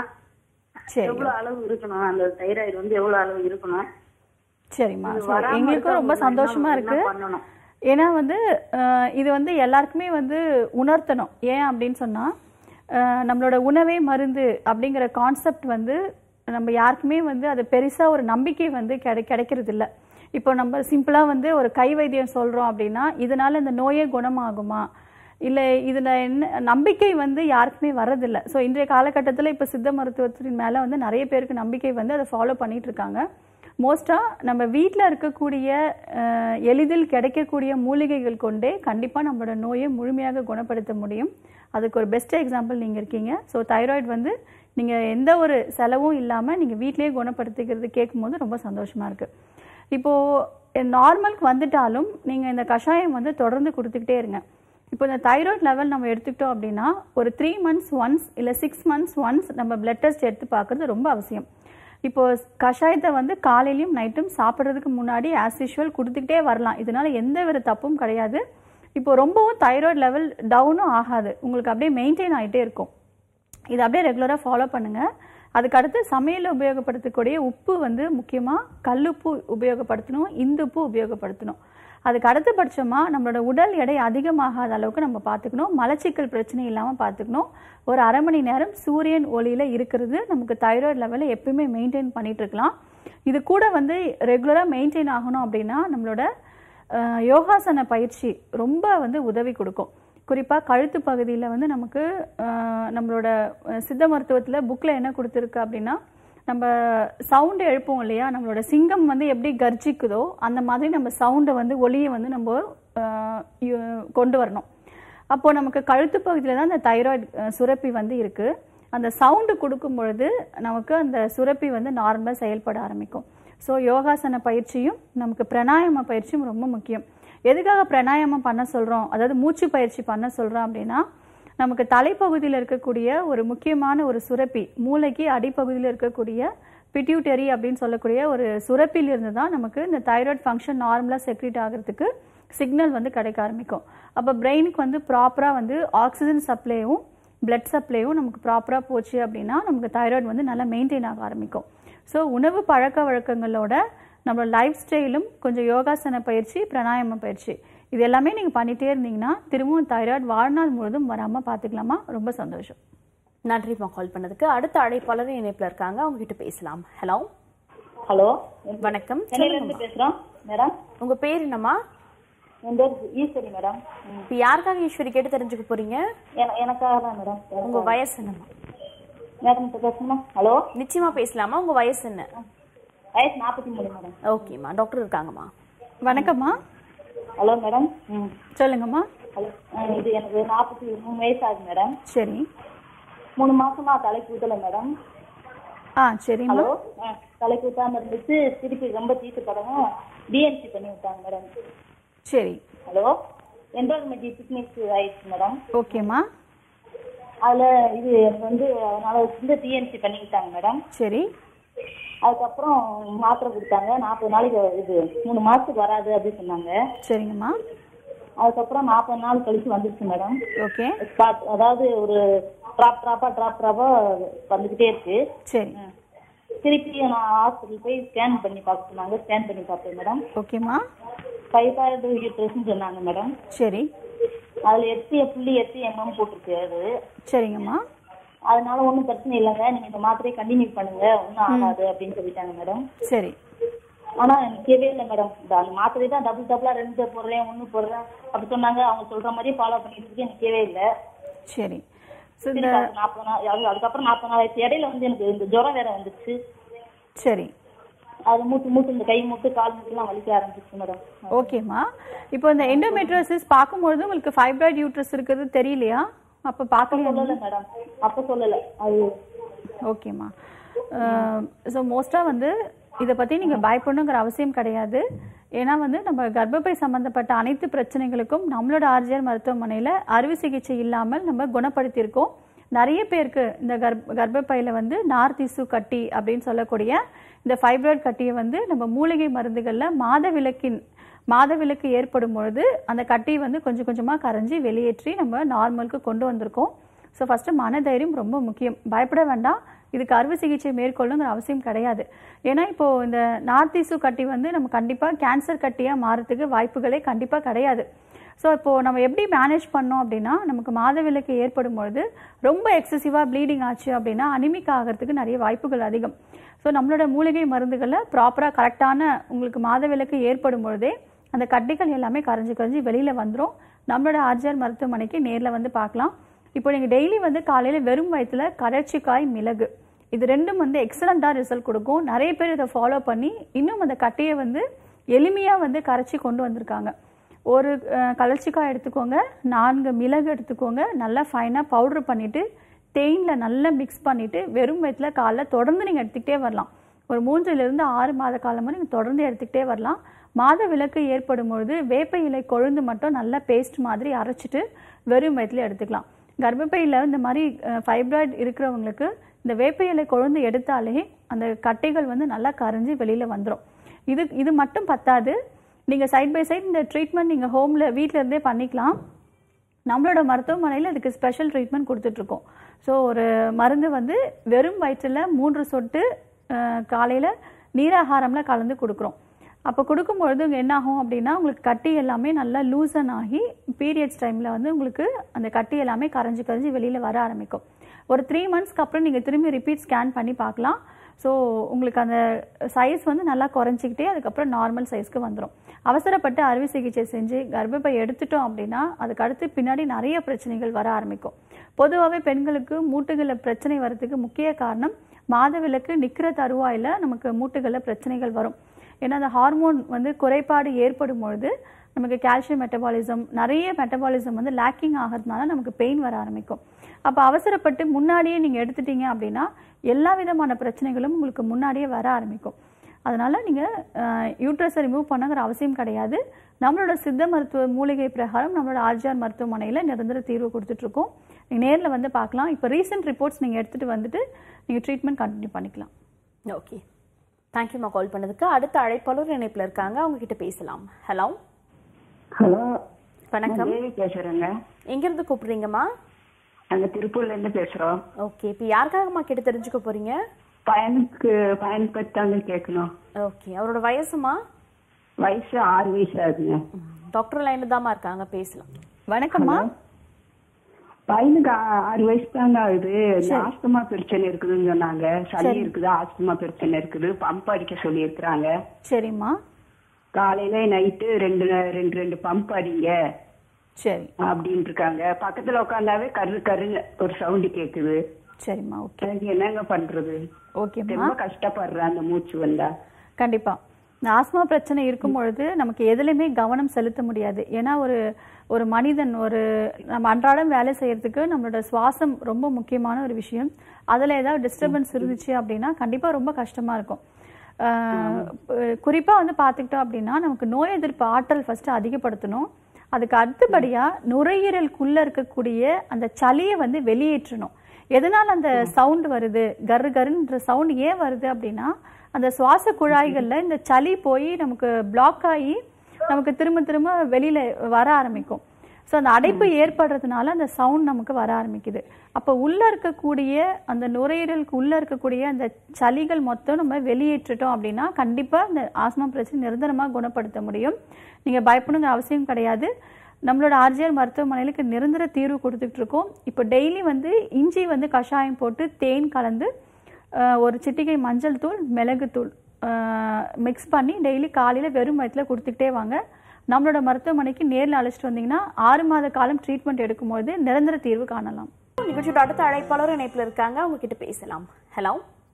சரி எவ்வளவு அளவு இருக்கணும் அந்த தைராய்டு வந்து எவ்வளவு அளவு இருக்கணும் சரிம்மா இது So, வராம எங்களுக்கும் இருக்க ரொம்ப உங்களுக்கு சந்தோஷமா என்ன- இருக்கு என்ன பண்ணணும்? ஏன்னா வந்து அஹ், இது வந்து எல்லாருக்குமே வந்து உணர்த்தணும் ஏன் அப்படின்னு சொன்னா அஹ், நம்மளோட உணவே மருந்து அப்படிங்கிற கான்செப்ட் வந்து நம்ம யாருக்குமே வந்து அது பெருசா ஒரு நம்பிக்கை வந்து கிடை கிடைக்கிறது இல்ல இப்போ நம்ம சிம்பிளா வந்து ஒரு கை வைத்தியம் சொல்றோம் அப்படின்னா இதனால இந்த நோயே குணமாகுமா இல்ல இதுல என்ன நம்பிக்கை வந்து யாருக்குமே வர்றதில்ல ஸோ இன்றைய காலகட்டத்தில் இப்போ சித்த மருத்துவத்தின் மேல வந்து நிறைய பேருக்கு நம்பிக்கை வந்து அதை ஃபாலோ பண்ணிட்டு இருக்காங்க மோஸ்ட்டாக நம்ம வீட்டில் இருக்கக்கூடிய அஹ், எளிதில் கிடைக்கக்கூடிய மூலிகைகள் கொண்டே கண்டிப்பாக நம்மளோட நோயை முழுமையாக குணப்படுத்த முடியும் அதுக்கு ஒரு பெஸ்ட் எக்ஸாம்பிள் நீங்கள் இருக்கீங்க ஸோ தைராய்டு வந்து நீங்கள் எந்த ஒரு செலவும் இல்லாமல் நீங்கள் வீட்டிலேயே குணப்படுத்திக்கிறது கேட்கும்போது ரொம்ப சந்தோஷமாக இருக்குது இப்போது நார்மலுக்கு வந்துட்டாலும் நீங்கள் இந்த கஷாயம் வந்து தொடர்ந்து கொடுத்துக்கிட்டே இருங்க இப்போ இந்த தைராய்டு லெவல் நம்ம எடுத்துக்கிட்டோம் அப்படின்னா ஒரு த்ரீ மந்த்ஸ் ஒன்ஸ் இல்லை சிக்ஸ் மந்த்ஸ் ஒன்ஸ் நம்ம பிளட் டெஸ்ட் எடுத்து பார்க்கறது ரொம்ப அவசியம் இப்போ கஷாயத்தை வந்து காலையிலயும் நைட்டும் சாப்பிட்றதுக்கு முன்னாடி ஆஸ் யூஷுவல் கொடுத்துக்கிட்டே வரலாம் இதனால எந்த ஒரு தப்பும் கிடையாது இப்போ ரொம்பவும் தைராய்டு லெவல் டவுனும் ஆகாது உங்களுக்கு அப்படியே மெயின்டைன் ஆகிட்டே இருக்கும் இதை அப்படியே ரெகுலராக ஃபாலோ பண்ணுங்க அதுக்கு அடுத்து சமையலில் உபயோகப்படுத்தக்கூடிய உப்பு வந்து முக்கியமாக கல்லுப்பு உபயோகப்படுத்தணும் இந்துப்பு உபயோகப்படுத்தணும் அதுக்கு அடுத்தபட்சமாக நம்மளோட உடல் எடை அதிகமாகாத அளவுக்கு நம்ம பார்த்துக்கணும் மலச்சிக்கல் பிரச்சனை இல்லாமல் பார்த்துக்கணும் ஒரு அரை மணி நேரம் சூரியன் ஒளியில் இருக்கிறது நமக்கு தைராய்டு லெவலை எப்பயுமே மெயின்டைன் பண்ணிட்டு இருக்கலாம் இது கூட வந்து ரெகுலராக மெயின்டைன் ஆகணும் அப்படின்னா நம்மளோட அஹ், யோகாசன பயிற்சி ரொம்ப வந்து உதவி கொடுக்கும் குறிப்பாக கழுத்து பகுதியில் வந்து நமக்கு அஹ், நம்மளோட அஹ், சித்த மருத்துவத்தில் புக்கில் என்ன கொடுத்துருக்கு அப்படின்னா நம்ம சவுண்டு எழுப்போம் இல்லையா நம்மளோட சிங்கம் வந்து எப்படி கர்ஜிக்குதோ அந்த மாதிரி நம்ம சவுண்டை வந்து ஒளியை வந்து நம்ம அஹ், யு- கொண்டு வரணும் அப்போ நமக்கு கழுத்து பகுதியில் தான் அந்த தைராய்டு சுரப்பி வந்து இருக்கு அந்த சவுண்டு கொடுக்கும் பொழுது நமக்கு அந்த சுரப்பி வந்து நார்மலாக செயல்பட ஆரம்பிக்கும் ஸோ யோகாசன பயிற்சியும் நமக்கு பிராணாயாம பயிற்சியும் ரொம்ப முக்கியம் எதுக்காக பிராணாயாமம் பண்ண சொல்றோம் அதாவது மூச்சு பயிற்சி பண்ண சொல்றோம் அப்படின்னா நமக்கு தலைப்பகுதியில் இருக்கக்கூடிய ஒரு முக்கியமான ஒரு சுரப்பி மூளைக்கு அடிப்பகுதியில் இருக்கக்கூடிய பிட்யூட்டரி அப்படின்னு சொல்லக்கூடிய ஒரு சுரப்பிலிருந்து தான் நமக்கு இந்த தைராய்டு ஃபங்க்ஷன் நார்மலாக செக்ரேட் ஆகிறதுக்கு சிக்னல் வந்து கிடைக்க ஆரம்பிக்கும் அப்போ பிரெயினுக்கு வந்து ப்ராப்பராக வந்து ஆக்சிஜன் சப்ளையும் பிளட் சப்ளையும் நமக்கு ப்ராப்பராக போச்சு அப்படின்னா நமக்கு தைராய்டு வந்து நல்லா மெயின்டைன் ஆக ஆரம்பிக்கும் ஸோ உணவு பழக்க வழக்கங்களோட நம்மளோட லைஃப் ஸ்டைலும் கொஞ்சம் யோகாசன பயிற்சி பிராணாயாம பயிற்சி இது எல்லாமே நீங்கள் பண்ணிட்டே இருந்தீங்கன்னா திரும்பவும் தைராய்டு வாழ்நாள் முழுதும் வராமல் பார்த்துக்கலாமா ரொம்ப சந்தோஷம் நன்றிம்மா கால் பண்ணதுக்கு அடுத்த அழைப்பாளர் இணைப்புல இருக்காங்க அவங்க கிட்ட பேசலாம் ஹலோ ஹலோ வணக்கம் சென்னையில இருந்து பேசுறோம் மேடம் உங்க பேர் என்னம்மா என் பேர் ஈஸ்வரி மேடம் ம். இப்ப யாருக்காக ஈஸ்வரி கேட்டு தெரிஞ்சுக்க போறீங்க என- எனக்காக தான் மேடம் உங்க வயசு என்னம்மா மேடம் இப்ப பேசணுமா ஹலோ நிச்சயமா பேசலாமா உங்க வயசு என்ன வயசு நாற்பத்தி மூணு மேடம் ஓகேம்மா டாக்டர் இருக்காங்கம்மா வணக்கம்மா ஹலோ மேடம் ம் சொல்லுங்கம்மா ஹலோ ஆ, இது எனக்கு நாற்பத்தி மூணு வயசு ஆகுது மேடம் சரி மூணு மாசமா தலை கூத்தல மேடம் ஆ சரிம்மா ஹலோ ஆ, தலை கூத்தாம இருந்துச்சு திருப்பி ரொம்ப தீட்டு படமும் டிஎன்சி பண்ணி விட்டாங்க மேடம் சரி ஹலோ என்ரோல்மெண்ட் பிக்னிக் ஆயிடுச்சு மேடம் ஓகேம்மா அதுல இது எனக்கு வந்து அதனால வந்து டிஎன்சி பண்ணிக்கிட்டாங்க மேடம் சரி அதுக்கப்புறம் மாத்திரை கொடுத்தாங்க நாற்பது நாளைக்கு இது மூணு மாசத்துக்கு வராது அப்படின்னு சொன்னாங்க சரிங்கம்மா அதுக்கப்புறம் நாற்பது நாள் கழிச்சு வந்துருச்சு மேடம் ஓகே ஸ்பாட் அதாவது ஒரு ட்ராப் ட்ராப்பா ட்ராப் ட்ராப்பா வந்துகிட்டே இருக்கு சரி ம். திருப்பி நான் ஹாஸ்பிட்டல் போய் ஸ்கேன் பண்ணி பார்க்க சொன்னாங்க ஸ்கேன் பண்ணி பார்த்தேன் மேடம் ஓகேம்மா தைராய்டு யூட்ரஸ்ன்னு சொன்னாங்க மேடம் சரி அதுல எட்டு புள்ளி எட்டு எம்எம் போட்டிருக்கு அது சரிங்கம்மா அதனால ஒன்றும் பிரச்சனை இல்லைங்க நீங்க இந்த மாத்திரையை கண்டினியூ பண்ணுங்க ஒன்றும் ஆகாது அப்படின்னு சொல்லிட்டாங்க மேடம் சரி ஆனா எனக்கு கேட்கவே இல்லை மேடம் இந்த அந்த மாத்திரை தான் டபுள் டபுளா ரெண்டு போடுறேன் ஒண்ணு போடுறேன் அப்படி சொன்னாங்க அவங்க சொல்ற மாதிரியே ஃபாலோ பண்ணிட்டு இருக்கு எனக்கு கேட்கவே இல்லை சரி ஸோ இந்த திருப்பி அது நாற்பது நாள் அது அதுக்கப்புறம் நாற்பது நாள் ஆயிடுச்சு இடையில வந்து எனக்கு இந்த ஜுரம் வேற வந்துச்சு சரி அது மூட்டு மூட்டு இந்த கை மூட்டு கால் மூட்டுலாம் வலிக்க ஆரம்பிச்சிச்சு மேடம் ஓகேம்மா இப்போ இந்த எண்டோமெட்ரோசிஸ் பார்க்கும்பொழுது உங்களுக்கு ஃபைப்ராய்டு யூட்ரஸ் இருக்கிறது தெரியலையா அப்போ பார்க்கலையா சொல்லல மேடம் அப்ப சொல்லல அது ஓகேம்மா ஸோ மோஸ்ட்டாக வந்து இதை பற்றி நீங்கள் பயப்படணுங்கிற அவசியம் கிடையாது ஏன்னா வந்து நம்ம கர்ப்பப்பை சம்பந்தப்பட்ட அனைத்து பிரச்சனைகளுக்கும் நம்மளோட ஆர்ஜிஆர் மருத்துவமனையில் அறுவை சிகிச்சை இல்லாமல் நம்ம குணப்படுத்தியிருக்கோம் நிறைய பேருக்கு இந்த கர்ப்ப கர்ப்பப்பையில் வந்து நார் திசு கட்டி அப்படின்னு சொல்லக்கூடிய இந்த ஃபைப்ராய்ட் கட்டியை வந்து நம்ம மூலிகை மருந்துகளில் மாதவிலக்கின் மாதவிலக்கு ஏற்படும் பொழுது அந்த கட்டி வந்து கொஞ்சம் கொஞ்சமாக கரைஞ்சி வெளியேற்றி நம்ம நார்மலுக்கு கொண்டு வந்திருக்கோம் ஸோ ஃபஸ்ட்டு மனதைரியம் ரொம்ப முக்கியம் பயப்பட வேண்டாம் இதுக்கு அறுவை சிகிச்சை மேற்கொள்ளுங்கிற அவசியம் கிடையாது ஏன்னா இப்போ இந்த நார்த்திசு கட்டி வந்து நம்ம கண்டிப்பாக கேன்சர் கட்டியாக மாறதுக்கு வாய்ப்புகளே கண்டிப்பாக கிடையாது ஸோ இப்போ நம்ம எப்படி மேனேஜ் பண்ணோம் அப்படின்னா நமக்கு மாதவிலக்கு ஏற்படும் பொழுது ரொம்ப எக்ஸசிவாக ப்ளீடிங் ஆச்சு அப்படின்னா அனிமிக் ஆகிறதுக்கு நிறைய வாய்ப்புகள் அதிகம் ஸோ நம்மளோட மூலிகை மருந்துகளை ப்ராப்பராக கரெக்டான உங்களுக்கு மாதவிலக்கு ஏற்படும் பொழுதே அந்த கட்டிகள் எல்லாமே கரைஞ்சி கரைஞ்சி வெளியில் வந்துடும் நம்மளோட ஆர்ஜிஆர் மருத்துவமனைக்கு நேரில் வந்து பார்க்கலாம் இப்போ நீங்கள் டெய்லி வந்து காலையில் வெறும் வயிற்றுல கடற்சிக்காய் மிளகு இது ரெண்டும் வந்து எக்ஸலண்ட்டாக ரிசல்ட் கொடுக்கும் நிறைய பேர் இதை ஃபாலோ பண்ணி இன்னும் அந்த கட்டையை வந்து எளிமையாக வந்து கரைச்சி கொண்டு வந்திருக்காங்க ஒரு அஹ், கலர்ச்சிக்காய் எடுத்துக்கோங்க நான்கு மிளகு எடுத்துக்கோங்க நல்லா ஃபைனாக பவுட்ரு பண்ணிவிட்டு தேனில் நல்லா மிக்ஸ் பண்ணிவிட்டு வெறும் வயிற்றுல காலைல தொடர்ந்து நீங்கள் எடுத்துக்கிட்டே வரலாம் ஒரு மூன்றிலிருந்து ஆறு மாத காலம் வரை நீங்கள் தொடர்ந்து எடுத்துக்கிட்டே வரலாம் மாத விலக்கு ஏற்படும் பொழுது வேப்ப இலை கொழுந்து மட்டும் நல்லா பேஸ்ட் மாதிரி அரைச்சிட்டு வெறும் வயிற்றுல எடுத்துக்கலாம் கர்ப்பப்பையில் இந்த மாதிரி ஃபைப்ராய்டு இருக்கிறவங்களுக்கு இந்த வேப்ப இலை கொழுந்து எடுத்தாலே அந்த கட்டைகள் வந்து நல்லா கரைஞ்சி வெளியில் வந்துடும் இது இது மட்டும் பத்தாது நீங்கள் சைட் பை சைட் இந்த ட்ரீட்மெண்ட் நீங்கள் ஹோமில் வீட்டில் இருந்தே பண்ணிக்கலாம் நம்மளோட மருத்துவமனையில் அதுக்கு ஸ்பெஷல் ட்ரீட்மெண்ட் கொடுத்துட்ருக்கோம் ஸோ ஒரு மருந்து வந்து வெறும் வயிற்றில் மூன்று சொட்டு காலையில் நீராகாரம்ல கலந்து கொடுக்குறோம் அப்போ கொடுக்கும்பொழுது இங்கே என்ன ஆகும் அப்படின்னா உங்களுக்கு கட்டி எல்லாமே நல்லா லூசன் ஆகி பீரியட்ஸ் டைமில் வந்து உங்களுக்கு அந்த கட்டி எல்லாமே கரைஞ்சி கரைஞ்சி வெளியில் வர ஆரம்பிக்கும் ஒரு த்ரீ மந்த்ஸ்க்கு அப்புறம் நீங்கள் திரும்பி ரிப்பீட் ஸ்கேன் பண்ணி பார்க்கலாம் ஸோ உங்களுக்கு அந்த சைஸ் வந்து நல்லா குறைஞ்சிக்கிட்டே அதுக்கப்புறம் நார்மல் சைஸ்க்கு வந்துடும் அவசரப்பட்டு அறுவை சிகிச்சை செஞ்சு கர்ப்பப்பை எடுத்துட்டோம் அப்படின்னா அதுக்கு அடுத்து பின்னாடி நிறைய பிரச்சனைகள் வர ஆரம்பிக்கும் பொதுவாகவே பெண்களுக்கு மூட்டுகளில் பிரச்சனை வரதுக்கு முக்கிய காரணம் மாதவிலக்கு நிற்கிற தருவாயில் நமக்கு மூட்டுகளில் பிரச்சனைகள் வரும் ஏன்னா அந்த ஹார்மோன் வந்து குறைபாடு ஏற்படும் பொழுது நமக்கு கால்சியம் மெட்டபாலிசம் நிறைய மெட்டபாலிசம் வந்து லேக்கிங் ஆகிறதுனால நமக்கு பெயின் வர ஆரம்பிக்கும் அப்போ அவசரப்பட்டு முன்னாடியே நீங்கள் எடுத்துட்டீங்க அப்படின்னா எல்லா விதமான பிரச்சனைகளும் உங்களுக்கு முன்னாடியே வர ஆரம்பிக்கும் அதனால நீங்கள் யூட்ரஸை ரிமூவ் பண்ணுங்கிற அவசியம் கிடையாது நம்மளோட சித்த மருத்துவ மூலிகை பிரகாரம் நம்மளோட ஆர்ஜிஆர் மருத்துவமனையில் நிரந்தர தீர்வு கொடுத்துட்ருக்கோம் நீங்கள் நேரில் வந்து பார்க்கலாம் இப்போ ரீசெண்ட் ரிப்போர்ட்ஸ் நீங்கள் எடுத்துகிட்டு வந்துட்டு நீங்கள் ட்ரீட்மெண்ட் கண்டினியூ பண்ணிக்கலாம் ஓகே தேங்க்யூம்மா கால் பண்ணதுக்கு அடுத்த அழைப்பாளர் இணைப்பில் இருக்காங்க அவங்க கிட்ட பேசலாம் ஹலோ ஹலோ வணக்கம் தேவி பேசுறேங்க எங்கிருந்து கூப்பிடுறீங்கம்மா நாங்க திருப்பூர்ல இருந்து பேசுறோம் ஓகே இப்போ யாருக்காகம்மா கேட்டு தெரிஞ்சுக்க போறீங்க பையனுக்கு பையன் பத்தி தாங்க கேட்கணும் ஓகே அவரோட வயசுமா வயசு ஆறு வயசு ஆகுதுங்க டாக்டர் லைன்ல தாம்மா இருக்காங்க பேசலாம் வணக்கம்மா பையனுக்கு ஆ- ஆறு வயசு தாங்க ஆகுது இந்த ஆஸ்துமா பிரச்சனை இருக்குதுன்னு சொன்னாங்க சளி இருக்குது ஆஸ்துமா பிரச்சனை இருக்குது பம்ப் அடிக்க சொல்லி இருக்கிறாங்க சரிம்மா காலையில நைட்டு ரெண்டு ரெண்டு ரெண்டு பம்ப் அடிங்க சரி அப்படின்னு இருக்காங்க பக்கத்துல உட்காந்தாவே கரு கருன்னு ஒரு சவுண்ட் கேக்குது சரிம்மா ஓகே அதுக்கு என்னங்க பண்றது ஓகேம்மா ரொம்ப கஷ்டப்படுறேன் அந்த மூச்சு வந்தா கண்டிப்பா இந்த ஆஸ்மா பிரச்சனை இருக்கும் பொழுது நமக்கு எதுலையுமே கவனம் செலுத்த முடியாது ஏன்னா ஒரு ஒரு மனிதன் ஒரு நம்ம அன்றாடம் வேலை செய்யறதுக்கு நம்மளோட சுவாசம் ரொம்ப முக்கியமான ஒரு விஷயம் அதுல ஏதாவது டிஸ்டர்பன்ஸ் இருந்துச்சு அப்படின்னா கண்டிப்பா ரொம்ப கஷ்டமா இருக்கும் ஆஹ் குறிப்பா வந்து பார்த்துக்கிட்டோம் அப்படின்னா நமக்கு நோய் எதிர்ப்பு ஆற்றல் ஃபர்ஸ்ட் அதிகப்படுத்தணும் அதுக்கு அடுத்தபடியா நுரையீரலுக்குள்ள இருக்கக்கூடிய அந்த சளியை வந்து வெளியேற்றணும் எதனால அந்த சவுண்ட் வருது கரு கருன்ற சவுண்ட் ஏன் வருது அப்படின்னா அந்த சுவாச குழாய்கள்ல இந்த சளி போய் நமக்கு பிளாக் ஆகி நமக்கு திரும்ப திரும்ப வெளியில வர ஆரம்பிக்கும் ஸோ அந்த அடைப்பு ஏற்படுறதுனால அந்த சவுண்ட் நமக்கு வர ஆரம்பிக்குது அப்போ உள்ள இருக்கக்கூடிய அந்த நுரையீரலுக்கு உள்ள இருக்கக்கூடிய அந்த சளிகள் மொத்தம் நம்ம வெளியேற்றிட்டோம் அப்படின்னா கண்டிப்பா இந்த ஆஸ்மா பிரச்சனை நிரந்தரமா குணப்படுத்த முடியும் நீங்க பயப்படணுங்கிற அவசியம் கிடையாது நம்மளோட ஆர்ஜிஆர் மருத்துவமனைகளுக்கு நிரந்தர தீர்வு கொடுத்துட்டு இருக்கோம் இப்போ டெய்லி வந்து இஞ்சி வந்து கஷாயம் போட்டு தேன் கலந்து அஹ், ஒரு சிட்டிகை மஞ்சள் தூள் மிளகு தூள் மிக்ஸ் பண்ணி டெய்லி காலையில் வெறும் வயிற்றுல கொடுத்துக்கிட்டே வாங்க நம்மளோட மருத்துவமனைக்கு நேரில் அழைச்சிட்டு வந்தீங்கன்னா ஆறு மாத காலம் ட்ரீட்மெண்ட் எடுக்கும்போது நிரந்தர தீர்வு காணலாம் நிகழ்ச்சியோட அடுத்த அழைப்பாளர் இணைப்பில் இருக்காங்க அவங்க கிட்ட பேசலாம் ஹலோ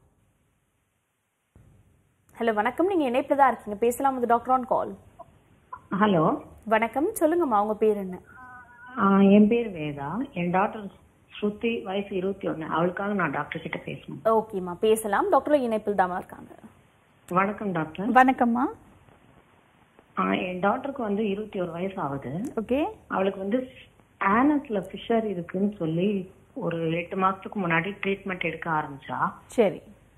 ஹலோ வணக்கம் நீங்க இணைப்பில் தான் இருக்கீங்க பேசலாம் இது டாக்டர் ஆன் கால் ஹலோ வணக்கம் சொல்லுங்கம்மா உங்க பேர் என்ன என் பேர் வேதா என் டாக்டர் ஸ்ருதி வயசு இருபத்தி ஒண்ணு அவளுக்காக நான் டாக்டர் கிட்ட பேசணும் ஓகேம்மா பேசலாம் டாக்டர் இணைப்பில் தாம்மா இருக்காங்க வணக்கம் டாக்டர் வணக்கம்மா ஆஹ் என் டாட்டருக்கு வந்து இருபத்தி ஒரு வயசு ஆகுது ஓகே அவளுக்கு வந்து ஆனஸ்ல ஃபிஷர் இருக்குன்னு சொல்லி ஒரு எட்டு மாசத்துக்கு முன்னாடி ட்ரீட்மெண்ட் எடுக்க ஆரம்பிச்சா சரி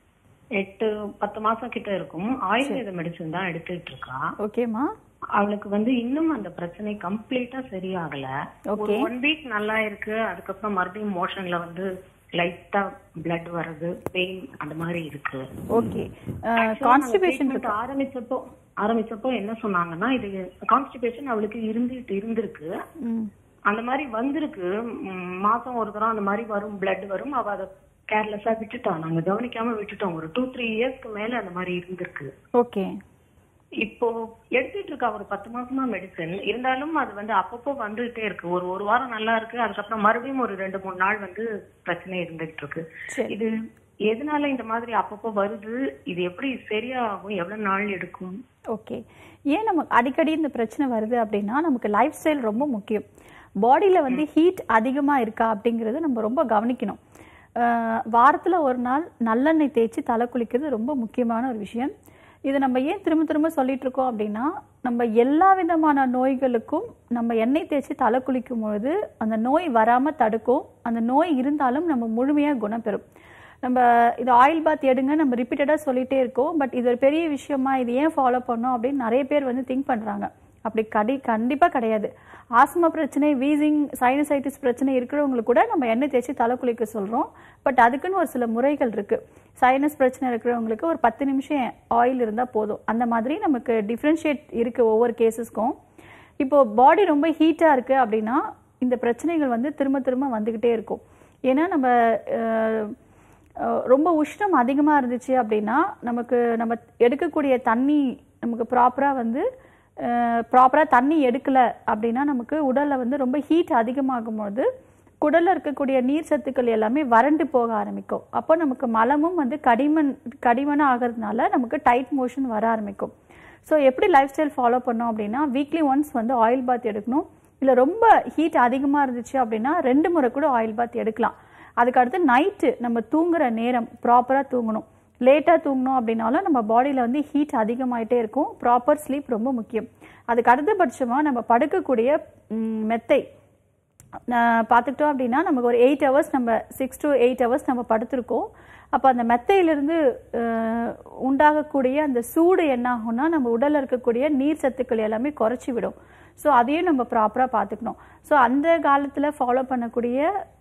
எட்டு பத்து மாசம் கிட்ட இருக்கும் ஆயுர்வேத மெடிசன் தான் எடுத்துட்டு இருக்கா ஓகேம்மா அவளுக்கு வந்து இன்னும் அந்த பிரச்சனை கம்ப்ளீட்டா சரியாகல ஒரு Okay. ஒன் வீக் நல்லா இருக்கு அதுக்கப்புறம் மறுபடியும் மோஷன்ல வந்து லைட்டா பிளட் வர்றது பெயின் அந்த மாதிரி இருக்கு ஓகே கான்ஸ்டிபேஷன் treatment ஆரம்பிச்சப்போ ஆரம்பிச்சப்போ என்ன சொன்னாங்கன்னா இது கான்ஸ்டிபேஷன் அவளுக்கு இருந்துட்டு இருந்திருக்கு ம் அந்த மாதிரி வந்திருக்கு ம், மாசம் ஒரு தரம் அந்த மாதிரி வரும் பிளட் வரும் அவ அதை கேர்லெஸ்ஸா விட்டுட்டா நாங்க கவனிக்காம விட்டுட்டோம் ஒரு டூ த்ரீ இயர்ஸ்க்கு மேல அந்த மாதிரி இருந்திருக்கு ஓகே இப்போ எடுத்துட்டு இருக்கா ஒரு பத்து மாசமா மெடிசன் இருந்தாலும் அது வந்து அப்பப்போ வந்துகிட்டே இருக்கு ஒரு ஒரு வாரம் நல்லா இருக்கு அதுக்கப்புறம் மறுபடியும் ஒரு ரெண்டு மூணு நாள் வந்து பிரச்சனை இருந்துகிட்டு இருக்கு சரி. இது எதனால இந்த மாதிரி அப்பப்போ வருது இது எப்படி சரியாகும் எவ்வளவு நாள் எடுக்கும் ஓகே ஏன் நமக்கு அடிக்கடி இந்த பிரச்சனை வருது அப்படின்னா நமக்கு லைஃப் ஸ்டைல் ரொம்ப முக்கியம் பாடியில் வந்து ஹீட் அதிகமாக இருக்கா அப்படிங்கிறது நம்ம ரொம்ப கவனிக்கணும் வாரத்தில் ஒரு நாள் நல்லெண்ணெய் தேய்ச்சி தலை குளிக்கிறது ரொம்ப முக்கியமான ஒரு விஷயம் இது நம்ம ஏன் திரும்ப திரும்ப சொல்லிட்டு இருக்கோம் அப்படின்னா நம்ம எல்லா விதமான நோய்களுக்கும் நம்ம எண்ணெய் தேய்ச்சி தலை குளிக்கும் பொழுது அந்த நோய் வராமல் தடுக்கும் அந்த நோய் இருந்தாலும் நம்ம முழுமையாக குணப்பெறும் நம்ம இது ஆயில் பாத் எடுங்க நம்ம ரிப்பீட்டடாக சொல்லிட்டே இருக்கோம் பட் இது ஒரு பெரிய விஷயமா இது ஏன் ஃபாலோ பண்ணோம் அப்படின்னு நிறைய பேர் வந்து திங்க் பண்ணுறாங்க அப்படி கடி கண்டிப்பாக கிடையாது ஆஸ்மா பிரச்சனை வீசிங் சைனசைட்டிஸ் பிரச்சனை இருக்கிறவங்களுக்கு கூட நம்ம எண்ணெய் தேய்ச்சி தலை குளிக்க சொல்கிறோம் பட் அதுக்குன்னு ஒரு சில முறைகள் இருக்குது சைனஸ் பிரச்சனை இருக்கிறவங்களுக்கு ஒரு பத்து நிமிஷம் ஆயில் இருந்தால் போதும் அந்த மாதிரி நமக்கு டிஃப்ரென்ஷியேட் இருக்குது ஒவ்வொரு கேசஸ்க்கும் இப்போ பாடி ரொம்ப ஹீட்டாக இருக்குது அப்படின்னா இந்த பிரச்சனைகள் வந்து திரும்ப திரும்ப வந்துக்கிட்டே இருக்கும் ஏன்னா நம்ம அஹ், அஹ், ரொம்ப உஷ்ணம் அதிகமாக இருந்துச்சு அப்படின்னா நமக்கு நம்ம எடுக்கக்கூடிய தண்ணி நமக்கு ப்ராப்பராக வந்து ப்ராப்பராக தண்ணி எடுக்கலை அப்படின்னா நமக்கு உடலில் வந்து ரொம்ப ஹீட் அதிகமாகும் போது குடலில் இருக்கக்கூடிய நீர் சத்துக்கள் எல்லாமே வறண்டு போக ஆரம்பிக்கும் அப்போ நமக்கு மலமும் வந்து கடிமன் கடிமனாக ஆகிறதுனால நமக்கு டைட் மோஷன் வர ஆரம்பிக்கும் ஸோ எப்படி லைஃப் ஸ்டைல் ஃபாலோ பண்ணோம் அப்படின்னா வீக்லி ஒன்ஸ் வந்து ஆயில் பாத் எடுக்கணும் இல்லை ரொம்ப ஹீட் அதிகமாக இருந்துச்சு அப்படின்னா ரெண்டு முறை கூட ஆயில் பாத் எடுக்கலாம் அதுக்கு அடுத்து நைட்டு நம்ம தூங்குற நேரம் ப்ராப்பராக தூங்கணும் லேட்டாக தூங்கணும் அப்படின்னாலும் நம்ம பாடியில் வந்து ஹீட் அதிகமாயிட்டே இருக்கும் ப்ராப்பர் ஸ்லீப் ரொம்ப முக்கியம் அதுக்கு அடுத்தபட்சமாக நம்ம படுக்கக்கூடிய ம், மெத்தை நான் பார்த்துக்கிட்டோம் அப்படின்னா நமக்கு ஒரு எயிட் ஹவர்ஸ் நம்ம சிக்ஸ் to எயிட் ஹவர்ஸ் நம்ம படுத்திருக்கோம் அப்போ அந்த மெத்தையிலிருந்து அஹ், உண்டாகக்கூடிய அந்த சூடு என்ன ஆகும்னா நம்ம உடலில் இருக்கக்கூடிய நீர் சத்துக்கள் எல்லாமே குறைச்சி விடும் ஸோ அதையும் நம்ம ப்ராப்பராக பார்த்துக்கணும் ஸோ அந்த காலத்தில் ஃபாலோ பண்ணக்கூடிய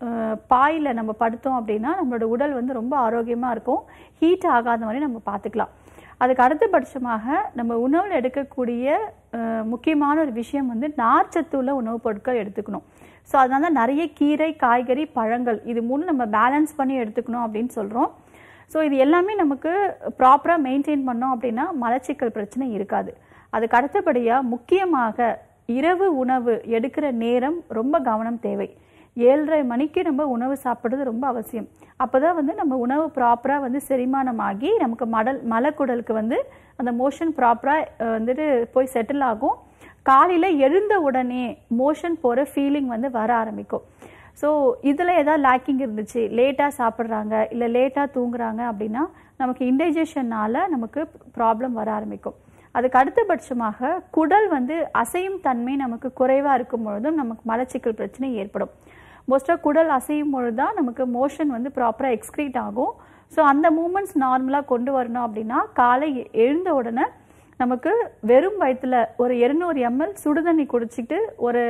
பாயில் நம்ம படுத்தோம் அப்படின்னா நம்மளோட உடல் வந்து ரொம்ப ஆரோக்கியமாக இருக்கும் ஹீட் ஆகாத மாதிரி நம்ம பார்த்துக்கலாம் அதுக்கு அடுத்தபட்சமாக நம்ம உணவில் எடுக்கக்கூடிய அஹ், முக்கியமான ஒரு விஷயம் வந்து நார்ச்சத்து உள்ள உணவுப் பொருட்கள் எடுத்துக்கணும் ஸோ அதனால தான் நிறைய கீரை காய்கறி பழங்கள் இது மூணு நம்ம பேலன்ஸ் பண்ணி எடுத்துக்கணும் அப்படின்னு சொல்கிறோம் ஸோ இது எல்லாமே நமக்கு ப்ராப்பராக மெயின்டைன் பண்ணோம் அப்படின்னா மலச்சிக்கல் பிரச்சனை இருக்காது அதுக்கு அடுத்தபடியாக முக்கியமாக இரவு உணவு எடுக்கிற நேரம் ரொம்ப கவனம் தேவை ஏழரை மணிக்கு நம்ம உணவு சாப்பிடுறது ரொம்ப அவசியம் அப்பதான் வந்து நம்ம உணவு ப்ராப்பராக வந்து செரிமானமாகி நமக்கு மடல் மலக்குடலுக்கு வந்து அந்த மோஷன் ப்ராப்பராக வந்துட்டு போய் செட்டில் ஆகும் காலையில் எழுந்த உடனே மோஷன் போகிற ஃபீலிங் வந்து வர ஆரம்பிக்கும் ஸோ இதில் ஏதாவது லேக்கிங் இருந்துச்சு லேட்டாக சாப்பிட்றாங்க இல்லை லேட்டாக தூங்குறாங்க அப்படின்னா நமக்கு இன்டைஜஷனால் நமக்கு ப்ராப்ளம் வர ஆரம்பிக்கும் அதுக்கு அடுத்தபட்சமாக குடல் வந்து அசையும் தன்மை நமக்கு குறைவாக இருக்கும் பொழுதும் நமக்கு மலச்சிக்கல் பிரச்சனை ஏற்படும் மோஸ்ட்டாக குடல் அசையும் பொழுது தான் நமக்கு மோஷன் வந்து ப்ராப்பராக எக்ஸ்க்ரீட் ஆகும் ஸோ அந்த மூமெண்ட்ஸ் நார்மலாக கொண்டு வரணும் அப்படின்னா காலை எழுந்த உடனே நமக்கு வெறும் வயிற்றுல ஒரு 200 எம்எல் சுடுதண்ணி குடிச்சிட்டு ஒரு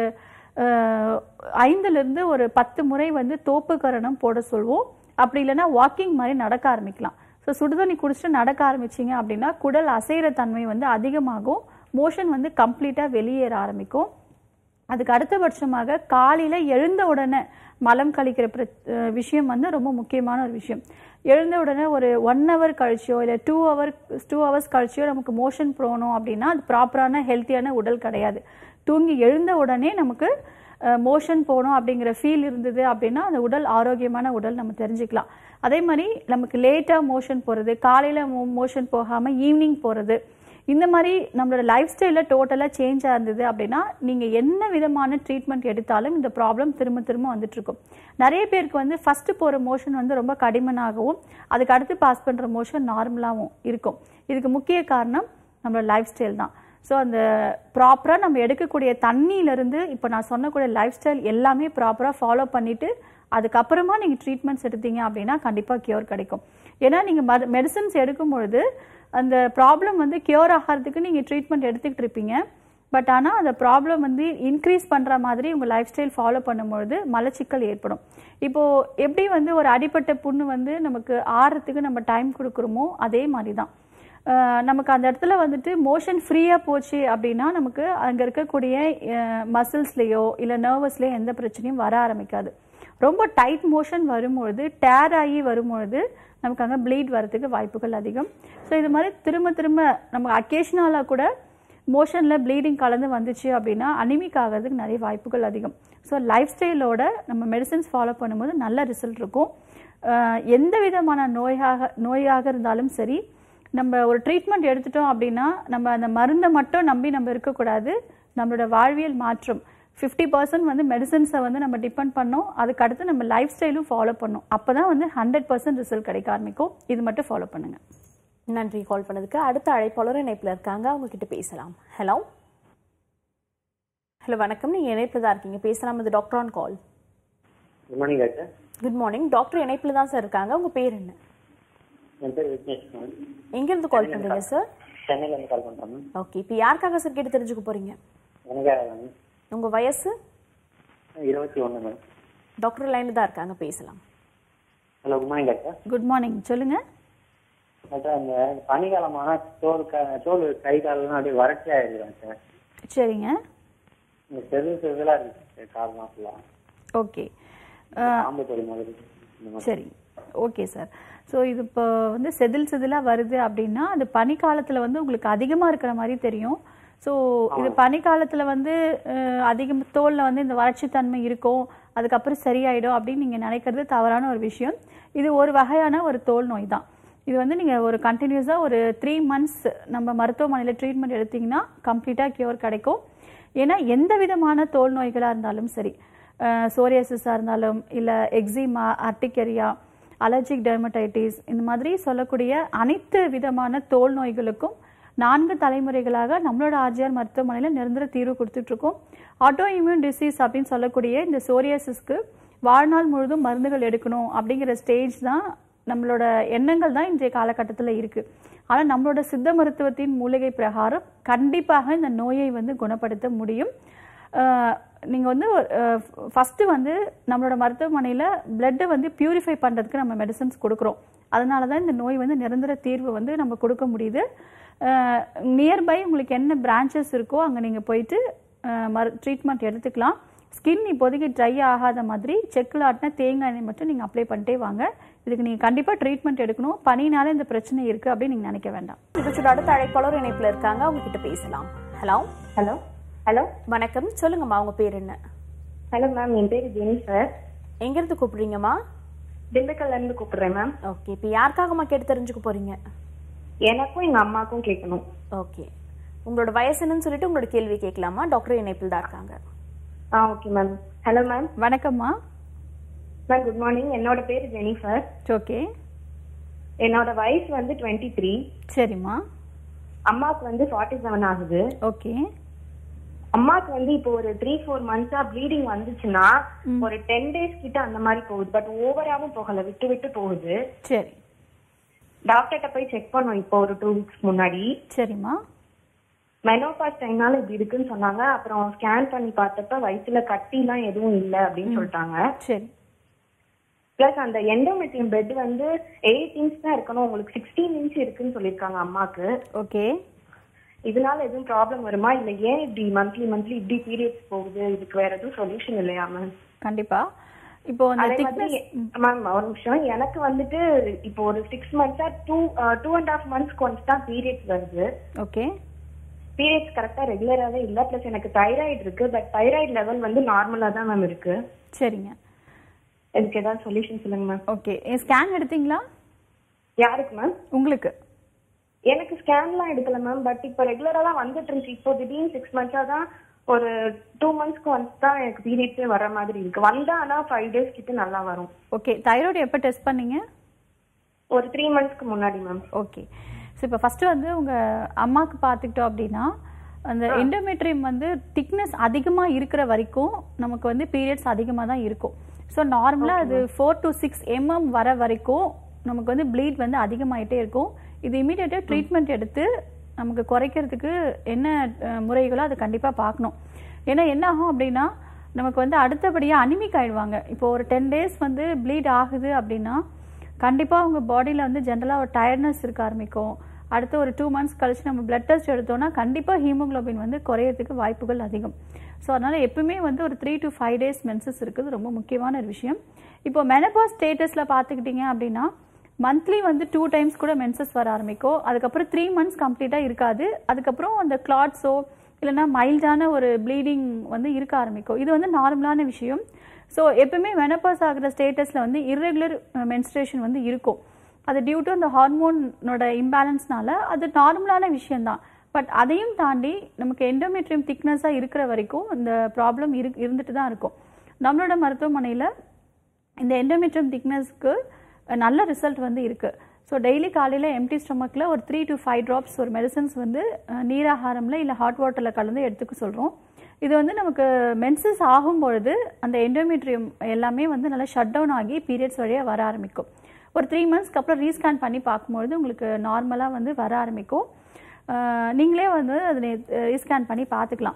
அஹ், ஐந்துலேருந்து ஒரு பத்து முறை வந்து தோப்பு கரணம் போட சொல்வோம் அப்படி இல்லைன்னா வாக்கிங் மாதிரி நடக்க ஆரம்பிக்கலாம் ஸோ சுடுதண்ணி குடிச்சிட்டு நடக்க ஆரம்பிச்சிங்க அப்படின்னா குடல் அசைகிற தன்மை வந்து அதிகமாகும் மோஷன் வந்து கம்ப்ளீட்டாக வெளியேற ஆரம்பிக்கும் அதுக்கு அடுத்தபட்சமாக காலையில் எழுந்த உடனே மலம் கழிக்கிற பிர- அஹ் விஷயம் வந்து ரொம்ப முக்கியமான ஒரு விஷயம் எழுந்த உடனே ஒரு ஒன் ஹவர் கழிச்சோ இல்லை டூ ஹவர் டூ ஹவர்ஸ் கழிச்சோ நமக்கு மோஷன் போகணும் அப்படின்னா அது ப்ராப்பரான ஹெல்த்தியான உடல் கிடையாது தூங்கி எழுந்த உடனே நமக்கு மோஷன் போகணும் அப்படிங்கிற ஃபீல் இருந்தது அப்படின்னா அந்த உடல் ஆரோக்கியமான உடல் நம்ம தெரிஞ்சுக்கலாம் அதே மாதிரி நமக்கு லேட்டாக மோஷன் போகிறது காலையில் மோஷன் போகாமல் ஈவினிங் போகிறது இந்த மாதிரி நம்மளோட லைஃப் ஸ்டைலில் டோட்டலாக சேஞ்ச் இருந்தது அப்படின்னா நீங்கள் என்ன விதமான ட்ரீட்மெண்ட் எடுத்தாலும் இந்த ப்ராப்ளம் திரும்ப திரும்ப வந்துட்டு இருக்கும் நிறைய பேருக்கு வந்து ஃபஸ்ட்டு போகிற மோஷன் வந்து ரொம்ப கடிமனாகவும் அதுக்கு அடுத்து பாஸ் பண்ணுற மோஷன் நார்மலாகவும் இருக்கும் இதுக்கு முக்கிய காரணம் நம்மளோட லைஃப் ஸ்டைல் தான் ஸோ அந்த ப்ராப்பராக நம்ம எடுக்கக்கூடிய தண்ணியிலேருந்து இப்போ நான் சொன்னக்கூடிய லைஃப் ஸ்டைல் எல்லாமே ப்ராப்பராக ஃபாலோ பண்ணிவிட்டு அதுக்கப்புறமா நீங்கள் ட்ரீட்மெண்ட்ஸ் எடுத்தீங்க அப்படின்னா கண்டிப்பாக கியூர் கிடைக்கும் ஏன்னா நீங்கள் மரு மெடிசன்ஸ் எடுக்கும் பொழுது அந்த ப்ராப்ளம் வந்து கியூர் ஆகிறதுக்கு நீங்கள் ட்ரீட்மெண்ட் எடுத்துக்கிட்டு இருப்பீங்க பட் ஆனால் அந்த ப்ராப்ளம் வந்து இன்க்ரீஸ் பண்ணுற மாதிரி உங்கள் லைஃப் ஸ்டைல் ஃபாலோ பண்ணும்பொழுது மலச்சிக்கல் ஏற்படும் இப்போது எப்படி வந்து ஒரு அடிப்பட்ட புண்ணு வந்து நமக்கு ஆறுறதுக்கு நம்ம டைம் கொடுக்குறோமோ அதே மாதிரி தான் அஹ் நமக்கு அந்த இடத்துல வந்துட்டு மோஷன் ஃப்ரீயாக போச்சு அப்படின்னா நமக்கு அங்கே இருக்கக்கூடிய மசில்ஸ்லேயோ இல்லை நர்வஸ்லேயோ எந்த பிரச்சனையும் வர ஆரம்பிக்காது ரொம்ப டைட் மோஷன் வரும்பொழுது டேர் ஆகி வரும்பொழுது நமக்கு அங்கே ப்ளீட் வரதுக்கு வாய்ப்புகள் அதிகம் ஸோ இது மாதிரி திரும்ப திரும்ப நமக்கு அக்கேஷனலாக கூட மோஷனில் ப்ளீடிங் கலந்து வந்துச்சு அப்படின்னா அனிமிக் ஆகிறதுக்கு நிறைய வாய்ப்புகள் அதிகம் ஸோ லைஃப் ஸ்டைலோட நம்ம மெடிசன்ஸ் ஃபாலோ பண்ணும்போது நல்ல ரிசல்ட் இருக்கும் அஹ் எந்த விதமான நோயாக நோயாக இருந்தாலும் சரி நம்ம ஒரு ட்ரீட்மெண்ட் எடுத்துட்டோம் அப்படின்னா நம்ம அந்த மருந்தை மட்டும் நம்பி நம்ம இருக்கக்கூடாது நம்மளோட வாழ்வியல் மாற்றம் ஃபிஃப்டி பர்சன்ட் வந்து மெடிசன்ஸை வந்து நம்ம டிபெண்ட் பண்ணோம் அதுக்கு அடுத்து நம்ம லைஃப் ஸ்டைலும் ஃபாலோ பண்ணோம் அப்போ தான் வந்து ஹண்ட்ரட் பர்சன்ட் ரிசல்ட் கிடைக்க ஆரம்பிக்கும் இது மட்டும் ஃபாலோ பண்ணுங்க நன்றி கால் பண்ணதுக்கு அடுத்த அழைப்பாளர் இணைப்பில் இருக்காங்க அவங்க கிட்ட பேசலாம் ஹலோ ஹலோ வணக்கம் நீங்க இணைப்பில் தான் இருக்கீங்க பேசலாம் இது doctor on call good morning doctor good morning doctor இணைப்பில் தான் சார் இருக்காங்க உங்க பேர் என்ன என் பேர் விக்னேஷ் மேம் எங்கேருந்து கால் பண்றீங்க சார் சென்னையில இருந்து கால் பண்றேன் மேம் ஓகே இப்போ யாருக்காக சார் கேட்டு தெரிஞ்சுக்க போறீங்க எனக்காக மேம் உங்க வயசு இருபத்தி ஒன்று மேம் டாக்டர் லைன்ல தான் இருக்காங்க பேசலாம் hello good morning doctor good morning சொல்லுங்க டாக்டர் அந்த பனிக்காலமான தோல் க தோல் கை காலெல்லாம் அப்படியே வறட்சி ஆயிடுறாங்க சார் சரிங்க இந்த செதில் செதிலாக இருக்கு சார் காலெல்லாம் ஃபுல்லாக ஓகே ஆம்பு தொழில் மாதிரி இந்த மாதிரி சரி ஓகே சார் ஸோ இது இப்போ வந்து செதில் செதிலாக வருது அப்படின்னா அது பனிக்காலத்தில் வந்து உங்களுக்கு அதிகமாக இருக்கிற மாதிரி தெரியும் ஸோ இது பனிக்காலத்தில் வந்து அஹ், அதிகம் தோலில் வந்து இந்த வறட்சித்தன்மை இருக்கும் அதுக்கப்புறம் சரியாயிடும் அப்படின்னு நீங்கள் நினைக்கிறது தவறான ஒரு விஷயம் இது ஒரு வகையான ஒரு தோல் நோய் தான் இது வந்து நீங்கள் ஒரு கண்டினியூஸாக ஒரு த்ரீ மந்த்ஸ் நம்ம மருத்துவமனையில் ட்ரீட்மெண்ட் எடுத்தீங்கன்னா கம்ப்ளீட்டாக கியூர் கிடைக்கும் ஏன்னா எந்த விதமான தோல் நோய்களாக இருந்தாலும் சரி சோரியாசிஸாக இருந்தாலும் இல்லை எக்ஸிமா அர்டிகரியா அலர்ஜிக் டெர்மடைட்டிஸ் இந்த மாதிரி சொல்லக்கூடிய அனைத்து விதமான தோல் நோய்களுக்கும் நான்கு தலைமுறைகளாக நம்மளோட ஆர்ஜிஆர் மருத்துவமனையில் நிரந்தர தீர்வு கொடுத்துட்ருக்கோம் ஆட்டோ இம்யூன் டிசீஸ் அப்படின்னு சொல்லக்கூடிய இந்த சோரியாசிஸ்க்கு வாழ்நாள் முழுதும் மருந்துகள் எடுக்கணும் அப்படிங்கிற ஸ்டேஜ் தான் நம்மளோட எண்ணங்கள் தான் இன்றைய காலகட்டத்தில் இருக்குது ஆனால் நம்மளோட சித்த மருத்துவத்தின் மூலிகை பிரகாரம் கண்டிப்பாக இந்த நோயை வந்து குணப்படுத்த முடியும் நீங்கள் வந்து ஃபஸ்ட்டு வந்து நம்மளோட மருத்துவமனையில் பிளட்டை வந்து பியூரிஃபை பண்ணுறதுக்கு நம்ம மெடிசன்ஸ் கொடுக்குறோம் அதனால தான் இந்த நோய் வந்து நிரந்தர தீர்வு வந்து நம்ம கொடுக்க முடியுது நியர்பை உங்களுக்கு என்ன பிரான்ச்சஸ் இருக்கோ அங்கே நீங்கள் போயிட்டு அஹ், மரு ட்ரீட்மெண்ட் எடுத்துக்கலாம் ஸ்கின் இப்போதைக்கு ட்ரை ஆகாத மாதிரி செக்கில் ஆட்டின தேங்காய் எண்ணெய் மட்டும் நீங்கள் அப்ளை பண்ணிட்டே வாங்க இதுக்கு நீங்கள் கண்டிப்பாக ட்ரீட்மெண்ட் எடுக்கணும் பனினால இந்த பிரச்சனை இருக்குது அப்படின்னு நீங்கள் நினைக்க வேண்டாம் நிகழ்ச்சியோட அடுத்த அழைப்பாளர் இணைப்பில் இருக்காங்க அவங்க கிட்ட பேசலாம் ஹலோ ஹலோ ஹலோ வணக்கம் சொல்லுங்கம்மா உங்க பேர் என்ன ஹலோ மேம் என் பேர் ஜெனிஃபர் எங்கேருந்து கூப்பிடுறீங்கம்மா திண்டுக்கல்ல இருந்து கூப்பிடுறேன் மேம் ஓகே இப்போ யாருக்காகம்மா கேட்டு தெரிஞ்சுக்க போறீங்க எனக்கும் எங்க அம்மாக்கும் கேட்கணும் ஓகே உங்களோட வயசு என்னன்னு சொல்லிட்டு உங்களோட கேள்வி கேட்கலாமா டாக்டர் இணைப்பில் தான் இருக்காங்க ஆ ஓகே மேம் ஹலோ மேம் வணக்கம்மா மேம் குட் மார்னிங் என்னோட பேர் ஜெனிஃபர் ஓகே என்னோட வயசு வந்து டுவெண்ட்டி த்ரீ சரிம்மா அம்மாவுக்கு வந்து ஃபார்ட்டி செவன் ஆகுது ஓகே அம்மாவுக்கு வந்து இப்போ ஒரு த்ரீ ஃபோர் மந்த்ஸா ப்ளீடிங் வந்துச்சுன்னா ஒரு டென் டேஸ் கிட்ட அந்த மாதிரி போகுது பட் ஓவராவும் போகல விட்டு விட்டு போகுது சரி டாக்டர்கிட்ட போய் செக் பண்ணோம் இப்போ ஒரு டூ வீக்ஸ் முன்னாடி சரிம்மா மெனோபாஸ் டைம்னால இப்படி இருக்குன்னு சொன்னாங்க அப்புறம் ஸ்கேன் பண்ணி பார்த்தப்ப வயிற்றுல கட்டிலாம் எதுவும் இல்லை அப்படின்னு சொல்லிட்டாங்க சரி பிளஸ் அந்த எண்டோமெட்ரியம் பெட் வந்து எயிட் இன்ச் தான் இருக்கணும் உங்களுக்கு சிக்ஸ்டீன் இன்ச் இருக்குன்னு சொல்லியிருக்காங்க அம்மாக்கு ஓகே இதனால எதுவும் ப்ராப்ளம் வருமா இல்ல ஏன் இப்படி மந்த்லி மந்த்லி இப்படி பீரியட்ஸ் போகுது இதுக்கு வேற எதுவும் சொல்யூஷன் இல்லையா மேம் கண்டிப்பா இப்போ அந்த அதே thickness மாதிரி மேம் ஒரு நிமிஷம் எனக்கு வந்துட்டு இப்போ ஒரு சிக்ஸ் மந்த்ஸா டூ டூ அண்ட் ஹாஃப் மந்த்ஸ்க்கு ஒன்ஸ் தான் பீரியட்ஸ் வருது ஓகே பீரியட்ஸ் கரெக்டா ரெகுலராவே இல்ல பிளஸ் எனக்கு தைராய்டு இருக்கு பட் தைராய்டு லெவல் வந்து நார்மலா தான் மேம் இருக்கு சரிங்க இதுக்கு ஏதாவது சொல்யூஷன் சொல்லுங்க மேம் ஓகே ஸ்கேன் எடுத்தீங்களா யாருக்கு மேம் உங்களுக்கு எனக்கு ஸ்கேன்லாம் எடுக்கல மேம் பட் இப்போ ரெகுலரா தான் வந்துட்டு இருந்துச்சு இப்போ திடீர்னு சிக்ஸ் மந்த்ஸா தான் ஒரு டூ மந்த்ஸ்க்கு ஒன்ஸ் தான் எனக்கு பீரியட்ஸே வர மாதிரி இருக்கு வந்தா ஆனா ஃபைவ் டேஸ் கிட்ட நல்லா வரும் ஓகே தைராய்டு எப்போ டெஸ்ட் பண்ணீங்க ஒரு த்ரீ மந்த்ஸ்க்கு முன்னாடி மேம் ஓகே ஸோ இப்போ ஃபஸ்ட்டு வந்து உங்கள் அம்மாவுக்கு பார்த்துக்கிட்டோம் அப்படின்னா அந்த எண்டோமெட்ரியம் வந்து திக்னஸ் அதிகமாக இருக்கிற வரைக்கும் நமக்கு வந்து பீரியட்ஸ் அதிகமாக தான் இருக்கும் ஸோ நார்மலாக அது ஃபோர் டு சிக்ஸ் எம்எம் வர வரைக்கும் நமக்கு வந்து ப்ளீட் வந்து அதிகமாயிட்டே இருக்கும் இது இமீடியட்டாக ட்ரீட்மெண்ட் எடுத்து நமக்கு குறைக்கிறதுக்கு என்ன அஹ், முறைகளோ அதை கண்டிப்பாக பார்க்கணும் ஏன்னா என்ன ஆகும் அப்படின்னா நமக்கு வந்து அடுத்தபடியாக அனிமிக் ஆயிடுவாங்க இப்போ ஒரு டென் டேஸ் வந்து ப்ளீட் ஆகுது அப்படின்னா கண்டிப்பாக அவங்க பாடியில் வந்து ஜென்ரலாக ஒரு டயர்ட்னஸ் இருக்க ஆரம்பிக்கும் அடுத்து ஒரு டூ மந்த்ஸ் கழிச்சு நம்ம பிளட் டெஸ்ட் எடுத்தோம்னா கண்டிப்பாக ஹீமோகுளோபின் வந்து குறையறதுக்கு வாய்ப்புகள் அதிகம் ஸோ அதனால் எப்பவுமே வந்து ஒரு three to five days menses இருக்குது ரொம்ப முக்கியமான ஒரு விஷயம் இப்போ மெனபாஸ் ஸ்டேட்டஸில் பார்த்துக்கிட்டிங்க அப்படின்னா மந்த்லி வந்து டூ டைம்ஸ் கூட மென்சஸ் வர ஆரம்பிக்கும் அதுக்கப்புறம் த்ரீ மந்த்ஸ் கம்ப்ளீட்டாக இருக்காது அதுக்கப்புறம் அந்த கிளாட்ஸோ இல்லைன்னா மைல்டான ஒரு ப்ளீடிங் வந்து இருக்க ஆரம்பிக்கும் இது வந்து நார்மலான விஷயம் ஸோ எப்பவுமே மெனப்பாஸ் ஆகிற ஸ்டேட்டஸில் வந்து இர்ரெகுலர் மென்ஸ்ட்ரேஷன் வந்து இருக்கும் அது டியூ டு அந்த ஹார்மோனோட இம்பேலன்ஸ்னால அது நார்மலான விஷயம்தான் பட் அதையும் தாண்டி நமக்கு எண்டோமெட்ரியம் திக்னஸாக இருக்கிற வரைக்கும் இந்த ப்ராப்ளம் இரு இருந்துட்டு தான் இருக்கும் நம்மளோட மருத்துவமனையில் இந்த எண்டோமெட்ரியம் திக்னஸ்க்கு நல்ல ரிசல்ட் வந்து இருக்குது ஸோ டெய்லி காலையில் எம்டி ஸ்டொமக்கில் ஒரு த்ரீ டு ஃபைவ் ட்ராப்ஸ் ஒரு மெடிசன்ஸ் வந்து அஹ், நீராகாரம்ல இல்லை ஹாட் வாட்டரில் கலந்து எடுத்துக்க சொல்கிறோம் இது வந்து நமக்கு மென்சஸ் ஆகும் பொழுது அந்த எண்டோமெட்ரியம் எல்லாமே வந்து நல்லா ஷட் டவுன் ஆகி பீரியட்ஸ் வழியாக வர ஆரம்பிக்கும் ஒரு த்ரீ மந்த்ஸ்க்கு அப்புறம் ரீஸ்கேன் பண்ணி பார்க்கும்பொழுது உங்களுக்கு நார்மலாக வந்து வர ஆரம்பிக்கும் அஹ், நீங்களே வந்து அதை ரீஸ்கேன் பண்ணி பார்த்துக்கலாம்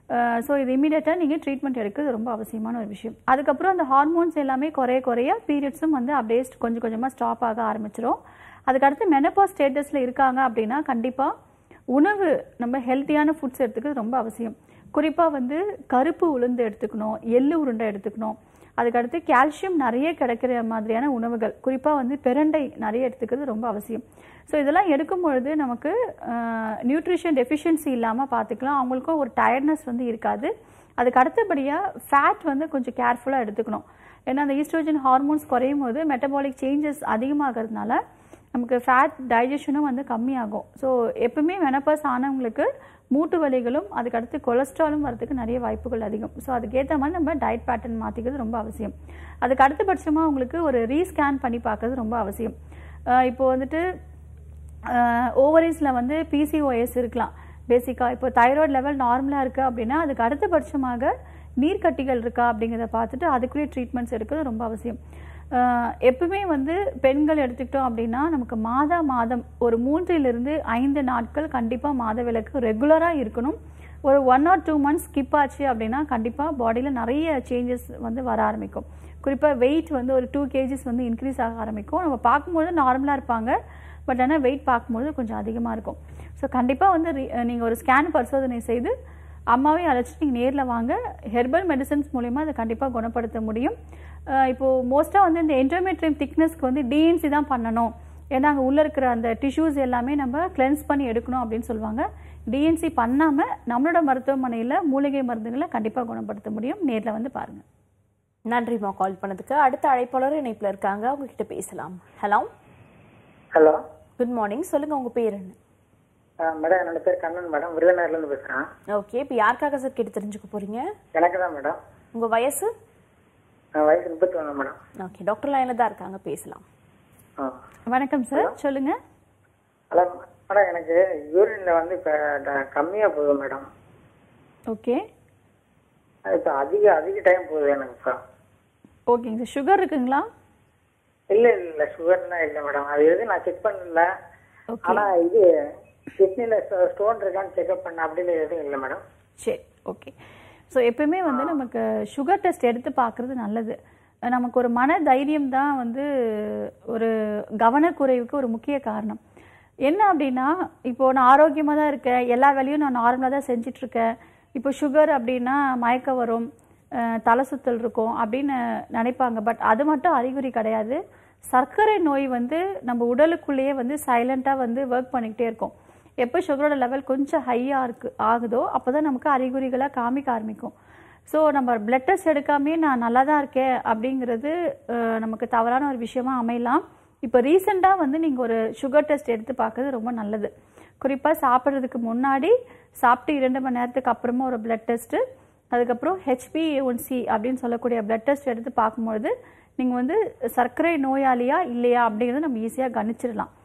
ஸோ இது இமீடியட்டாக நீங்கள் ட்ரீட்மெண்ட் எடுக்கிறது ரொம்ப அவசியமான ஒரு விஷயம் அதுக்கப்புறம் அந்த ஹார்மோன்ஸ் எல்லாமே குறைய குறைய பீரியட்ஸும் வந்து அப்படியே கொஞ்சம் கொஞ்சமாக ஸ்டாப் ஆக ஆரம்பிச்சிரும் அதுக்கடுத்து மெனப்பாஸ் ஸ்டேட்டஸில் இருக்காங்க அப்படின்னா கண்டிப்பாக உணவு நம்ம ஹெல்த்தியான ஃபுட்ஸ் எடுத்துக்கிறது ரொம்ப அவசியம் குறிப்பாக வந்து கருப்பு உளுந்து எடுத்துக்கணும் எள்ளு உருண்டை எடுத்துக்கணும் அதுக்கடுத்து கால்சியம் நிறைய கிடைக்கிற மாதிரியான உணவுகள் குறிப்பாக வந்து பெரண்டை நிறைய எடுத்துக்கிறது ரொம்ப அவசியம் ஸோ இதெல்லாம் எடுக்கும் பொழுது நமக்கு நியூட்ரிஷன் டெஃபிஷியன்சி இல்லாமல் பார்த்துக்கலாம் அவங்களுக்கும் ஒரு டயர்ட்னஸ் வந்து இருக்காது அதுக்கு அடுத்தபடியாக ஃபேட் வந்து கொஞ்சம் கேர்ஃபுல்லாக எடுத்துக்கணும் ஏன்னா அந்த ஈஸ்ட்ரோஜன் ஹார்மோன்ஸ் குறையும் போது மெட்டபாலிக் சேஞ்சஸ் அதிகமாகிறதுனால நமக்கு ஃபேட் டைஜஷனும் வந்து கம்மியாகும் ஸோ எப்பவுமே மெனப்பஸ் ஆனவங்களுக்கு மூட்டு வலிகளும் அதுக்கடுத்து கொலஸ்ட்ராலும் வரதுக்கு நிறைய வாய்ப்புகள் அதிகம் ஸோ அதுக்கேற்ற மாதிரி நம்ம டயட் பேட்டர்ன் மாற்றிக்கிறது ரொம்ப அவசியம் அதுக்கு அடுத்தபட்சமாக உங்களுக்கு ஒரு ரீஸ்கேன் பண்ணி பார்க்கறது ரொம்ப அவசியம் அஹ் இப்போ வந்துட்டு ஓவரீஸில் வந்து பிசிஓஎஸ் இருக்கலாம் பேசிக்காக இப்போ தைராய்டு லெவல் நார்மலாக இருக்குது அப்படின்னா அதுக்கு அடுத்தபட்சமாக நீர்க்கட்டிகள் இருக்கா அப்படிங்கிறத பார்த்துட்டு அதுக்குள்ளேயே ட்ரீட்மெண்ட்ஸ் எடுக்கிறது ரொம்ப அவசியம் அஹ் எப்பவுமே வந்து பெண்கள் எடுத்துக்கிட்டோம் அப்படின்னா நமக்கு மாதா மாதம் ஒரு மூன்றிலிருந்து ஐந்து நாட்கள் கண்டிப்பாக மாத விலக்கு ரெகுலராக இருக்கணும் ஒரு ஒன் ஆர் டூ மந்த்ஸ் ஸ்கிப் ஆச்சு அப்படின்னா கண்டிப்பாக பாடியில் நிறைய சேஞ்சஸ் வந்து வர ஆரம்பிக்கும் குறிப்பாக வெயிட் வந்து ஒரு டூ கேஜிஸ் வந்து இன்க்ரீஸ் ஆக ஆரம்பிக்கும் நம்ம பார்க்கும்போது நார்மலாக இருப்பாங்க பட் ஆனால் வெயிட் பார்க்கும்போது கொஞ்சம் அதிகமாக இருக்கும் ஸோ கண்டிப்பாக வந்து நீங்கள் ஒரு ஸ்கேன் பரிசோதனை செய்து அம்மாவையும் அழைச்சிட்டு நீங்கள் நேரில் வாங்க ஹெர்பல் மெடிசன்ஸ் மூலிமா அதை கண்டிப்பாக குணப்படுத்த முடியும் அஹ் இப்போ மோஸ்ட்டாக வந்து இந்த என்ட்ரோமெட்ரியம் திக்னஸ்க்கு வந்து டிஎன்சி தான் பண்ணணும் ஏன்னா அங்கே உள்ளே இருக்கிற அந்த டிஷ்யூஸ் எல்லாமே நம்ம கிளென்ஸ் பண்ணி எடுக்கணும் அப்படின்னு சொல்லுவாங்க டிஎன்சி பண்ணாமல் நம்மளோட மருத்துவமனையில் மூலிகை மருந்துகளை கண்டிப்பாக குணப்படுத்த முடியும் நேரில் வந்து பாருங்கள் நன்றிம்மா கால் பண்ணதுக்கு அடுத்த அழைப்பாளர் இணைப்புல இருக்காங்க அவங்க கிட்ட பேசலாம் ஹலோ ஹலோ குட் மார்னிங் சொல்லுங்க உங்க பேர் என்ன மேடம் என்னோட பேர் கண்ணன் மேடம் விருதுநகர்ல இருந்து பேசுறேன் ஓகே இப்போ யாருக்காக சார் கேட்டு தெரிஞ்சுக்க போறீங்க எனக்கு தான் மேடம் உங்க வயசு என் வயசு முப்பத்தி ஒன்று மேடம் ஓகே டாக்டர் லைன்ல தான் இருக்காங்க பேசலாம் ஆ வணக்கம் சார் சொல்லுங்கள் ஹலோ மேடம் எனக்கு யூரின்ல வந்து இப்போ கம்மியாக போகுது மேடம் ஓகே இப்போ அதிக அதிக டைம் போகுது எனக்கு இப்போ ஓகேங்க சார் சுகர் இருக்குங்களா இல்லை இல்லை சுகர்லாம் இல்லை மேடம் அது எது நான் செக் பண்ணல ஓகே ஆனா இது கிட்னில ஸ்டோன் இருக்கான்னு செக்அப் பண்ண அப்படின்னு எதுவும் இல்லை மேடம் சரி ஓகே ஸோ எப்பயுமே வந்து நமக்கு சுகர் டெஸ்ட் எடுத்து பார்க்குறது நல்லது நமக்கு ஒரு மன தைரியம் தான் வந்து ஒரு கவனக்குறைவுக்கு ஒரு முக்கிய காரணம் என்ன அப்படின்னா இப்போ நான் ஆரோக்கியமாக தான் இருக்கேன் எல்லா வேலையும் நான் நார்மலாக தான் செஞ்சுட்டு இருக்கேன் இப்போ சுகர் அப்படின்னா மயக்கம் வரும் அஹ் தலை சுத்தல் இருக்கும் அப்படின்னு நினைப்பாங்க பட் அது மட்டும் அறிகுறி கிடையாது சர்க்கரை நோய் வந்து நம்ம உடலுக்குள்ளேயே வந்து சைலண்ட்டாக வந்து ஒர்க் பண்ணிக்கிட்டே இருக்கும் எப்போ சுகரோட லெவல் கொஞ்சம் ஹையாக இருக்கு ஆகுதோ அப்போ தான் நமக்கு அறிகுறிகளாக காமிக்க ஆரம்பிக்கும் ஸோ நம்ம பிளட் டெஸ்ட் எடுக்காமே நான் நல்லா தான் இருக்கேன் அப்படிங்கிறது அஹ், நமக்கு தவறான ஒரு விஷயமா அமையலாம் இப்போ ரீசெண்டாக வந்து நீங்கள் ஒரு சுகர் டெஸ்ட் எடுத்து பார்க்கறது ரொம்ப நல்லது குறிப்பாக சாப்பிட்றதுக்கு முன்னாடி சாப்பிட்டு இரண்டு மணி நேரத்துக்கு அப்புறமா ஒரு பிளட் டெஸ்ட்டு அதுக்கப்புறம் ஹெச்பிஏஒன்சி அப்படின்னு சொல்லக்கூடிய பிளட் டெஸ்ட் எடுத்து பார்க்கும்பொழுது நீங்கள் வந்து சர்க்கரை நோயாளியா இல்லையா அப்படிங்கிறத நம்ம ஈஸியாக கணிச்சிடலாம்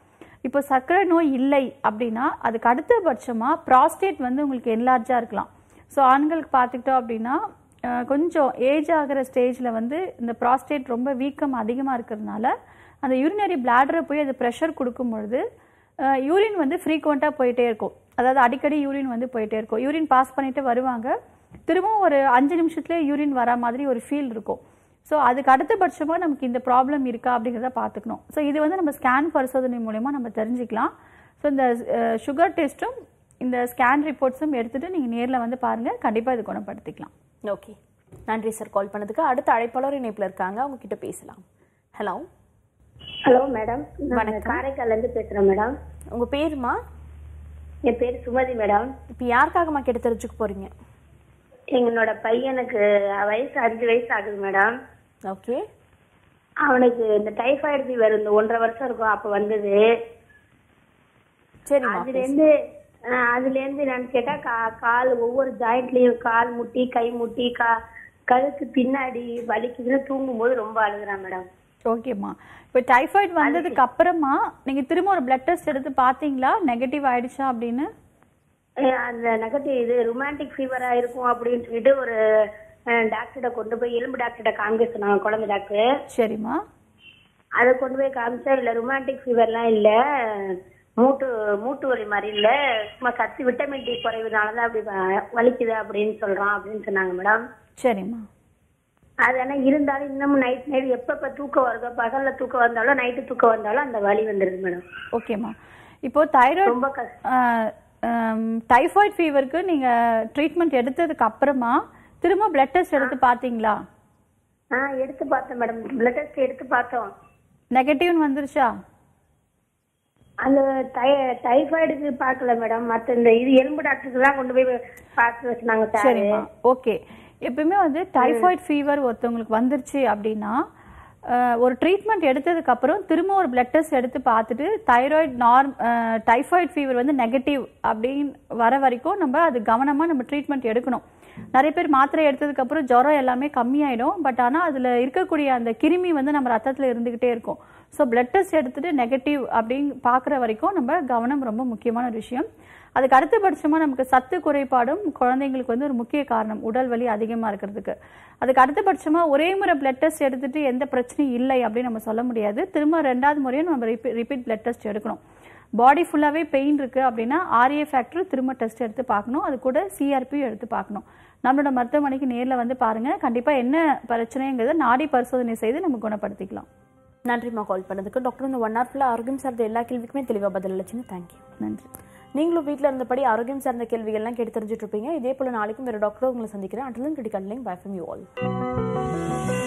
இப்போ சர்க்கரை நோய் இல்லை அப்படின்னா அதுக்கு அடுத்தபட்சமாக ப்ராஸ்டேட் வந்து உங்களுக்கு என்லார்ஜாக இருக்கலாம் ஸோ ஆண்களுக்கு பார்த்துக்கிட்டோம் அப்படின்னா அஹ், கொஞ்சம் ஏஜ் ஆகிற ஸ்டேஜில் வந்து இந்த ப்ராஸ்டேட் ரொம்ப வீக்கம் அதிகமாக இருக்கிறதுனால அந்த யூரினரி பிளாடரை போய் அது ப்ரெஷர் கொடுக்கும் பொழுது யூரின் வந்து ஃப்ரீக்வெண்ட்டாக போயிட்டே இருக்கும் அதாவது அடிக்கடி யூரின் வந்து போயிட்டே இருக்கும் யூரின் பாஸ் பண்ணிட்டு வருவாங்க திரும்பவும் ஒரு அஞ்சு நிமிஷத்துலேயே யூரின் வர மாதிரி ஒரு ஃபீல் இருக்கும் ஸோ அதுக்கு அடுத்தபட்சமாக நமக்கு இந்த ப்ராப்ளம் இருக்கா அப்படிங்கிறத பார்த்துக்கணும் ஸோ இது வந்து நம்ம ஸ்கேன் பரிசோதனை மூலயமா நம்ம தெரிஞ்சுக்கலாம் ஸோ இந்த சுகர் டெஸ்ட்டும் இந்த ஸ்கேன் ரிப்போர்ட்ஸும் எடுத்துட்டு நீங்கள் நேரில் வந்து பாருங்கள் கண்டிப்பாக இது குணப்படுத்திக்கலாம் ஓகே நன்றி சார் கால் பண்ணதுக்கு அடுத்த அழைப்பாளர் இணைப்புல இருக்காங்க அவங்க கிட்ட பேசலாம் ஹலோ ஹலோ மேடம் நான் வணக்கம். காரைக்கால்ல இருந்து பேசுறேன் மேடம் உங்க பேருமா என் பேர் சுமதி மேடம் இப்போ யாருக்காகமா கேட்டு தெரிஞ்சுக்க போறீங்க எங்களோட பையனுக்கு வயசு அஞ்சு வயசு ஆகுது மேடம் ஓகே அவனுக்கு இந்த டைஃபாய்டு ஃபீவர் இந்த ஒன்றரை வருஷம் இருக்கும் அப்ப வந்தது சரிம்மா அதுல இருந்து அஹ், அதுல இருந்து நான் கேட்டா கா- கால் ஒவ்வொரு ஜாயிண்ட்லயும் கால் முட்டி கை முட்டி கா கழுத்து பின்னாடி வலிக்குதுன்னு தூங்கும்போது ரொம்ப அழுகுறான் மேடம் ஓகேம்மா இப்போ டைஃபாய்டு வந்ததுக்கு அப்புறமா நீங்கள் திரும்ப ஒரு பிளட் டெஸ்ட் எடுத்து பார்த்தீங்களா நெகட்டிவ் ஆயிடுச்சா அப்படின்னு அஹ், அந்த நெகட்டிவ் இது ரொமான்டிக் ஃபீவரா இருக்கும் அப்படின்னு சொல்லிட்டு ஒரு டாக்டர்கிட்ட கொண்டு போய் எலும்பு டாக்டர்கிட்ட காமிக்க சொன்னாங்க குழந்தை டாக்டர் சரிம்மா அதை கொண்டு போய் காமிச்சா இல்ல ரொமான்டிக் ஃபீவர்லாம் இல்ல மூட்டு மூட்டு வலி மாதிரி இல்ல சும்மா சத்து விட்டமின் டி குறைவுனாலதான் அப்படி வ- வலிக்குது அப்படின்னு சொல்றான் அப்படின்னு சொன்னாங்க மேடம் சரிம்மா அது ஆனா இருந்தாலும் இன்னமும் நைட் நைட் எப்ப எப்ப தூக்கம் வருதோ பகல்ல தூக்கம் வந்தாலும் நைட்டு தூக்கம் வந்தாலும் அந்த வலி வந்துருது மேடம் ஓகேம்மா இப்போ தைராய்டு ரொம்ப கஷ்டம் டைஃபாய்டு ஃபீவருக்கு நீங்கள் ட்ரீட்மெண்ட் எடுத்ததுக்கு அப்புறமா திரும்ப பிளட் டெஸ்ட் எடுத்து பார்த்தீங்களா ஆ எடுத்து பார்த்தேன் மேடம் பிளட் டெஸ்ட் எடுத்து பார்த்தோம் நெகட்டிவ்னு வந்துருச்சா அந்த டைஃபாய்டுக்கு பார்க்கல மேடம் மத்த இந்த இது எலும்பு டாக்டருக்கு தான் கொண்டு போய் பார்த்து வச்சுனாங்க சார் சரிம்மா ஓகே எப்பயுமே வந்து டைஃபாய்டு ஃபீவர் ஒருத்தவங்களுக்கு வந்துருச்சு அப்படின்னா அஹ், ஒரு ட்ரீட்மெண்ட் எடுத்ததுக்கு அப்புறம் திரும்ப ஒரு பிளட் டெஸ்ட் எடுத்து பார்த்துட்டு தைராய்டு நார்ம் டைஃபாய்டு ஃபீவர் வந்து நெகட்டிவ் அப்படின்னு வர வரைக்கும் நம்ம அது கவனமாக நம்ம ட்ரீட்மெண்ட் எடுக்கணும் நிறைய பேர் மாத்திரை எடுத்ததுக்கு அப்புறம் ஜுரம் எல்லாமே கம்மியாயிடும் பட் ஆனால் அதில் இருக்கக்கூடிய அந்த கிருமி வந்து நம்ம ரத்தத்தில் இருந்துக்கிட்டே இருக்கும் ஸோ பிளட் டெஸ்ட் எடுத்துட்டு நெகட்டிவ் அப்படின்னு பார்க்குற வரைக்கும் நம்ம கவனம் ரொம்ப முக்கியமான ஒரு விஷயம் அதுக்கு அடுத்தபட்சமா நமக்கு சத்து குறைபாடும் குழந்தைங்களுக்கு வந்து ஒரு முக்கிய காரணம் உடல் வலி அதிகமா இருக்கிறதுக்கு அதுக்கு அடுத்தபட்சமா ஒரே முறை பிளட் டெஸ்ட் எடுத்துட்டு எந்த பிரச்சனையும் இல்லை அப்படின்னு நம்ம சொல்ல முடியாது திரும்ப ரெண்டாவது முறையும் நம்ம ரிப்பீட் பிளட் டெஸ்ட் எடுக்கணும் பாடி ஃபுல்லாவே பெயின் இருக்கு அப்படின்னா ஆர்ஏ ஃபேக்டர் திரும்ப டெஸ்ட் எடுத்து பார்க்கணும் அது கூட சிஆர்பியும் எடுத்து பார்க்கணும் நம்மளோட மருத்துவமனைக்கு நேர்ல வந்து பாருங்க கண்டிப்பா என்ன பிரச்சனைங்கிறத நாடி பரிசோதனை செய்து நம்ம குணப்படுத்திக்கலாம் நன்றிம்மா கால் பண்ணதுக்கு டாக்டர் இந்த ஒன் ஹவர் ஃபுல்லாக ஆரோக்கியம் சார்ந்த எல்லா கேள்விக்குமே தெளிவாக பதில் அளிச்சுங்க தேங்க்யூ நன்றி நீங்களும் வீட்டில் இருந்தபடி ஆரோக்கியம் சார்ந்த கேள்விகள்லாம் கேட்டு தெரிஞ்சுட்டு இருப்பீங்க இதே போல நாளைக்கும் வேறு டாக்டர் உங்களை சந்திக்கிறேன் அட்லன் கிரிக்கன்லிங் பை ஃப்ரம் யூ ஆல்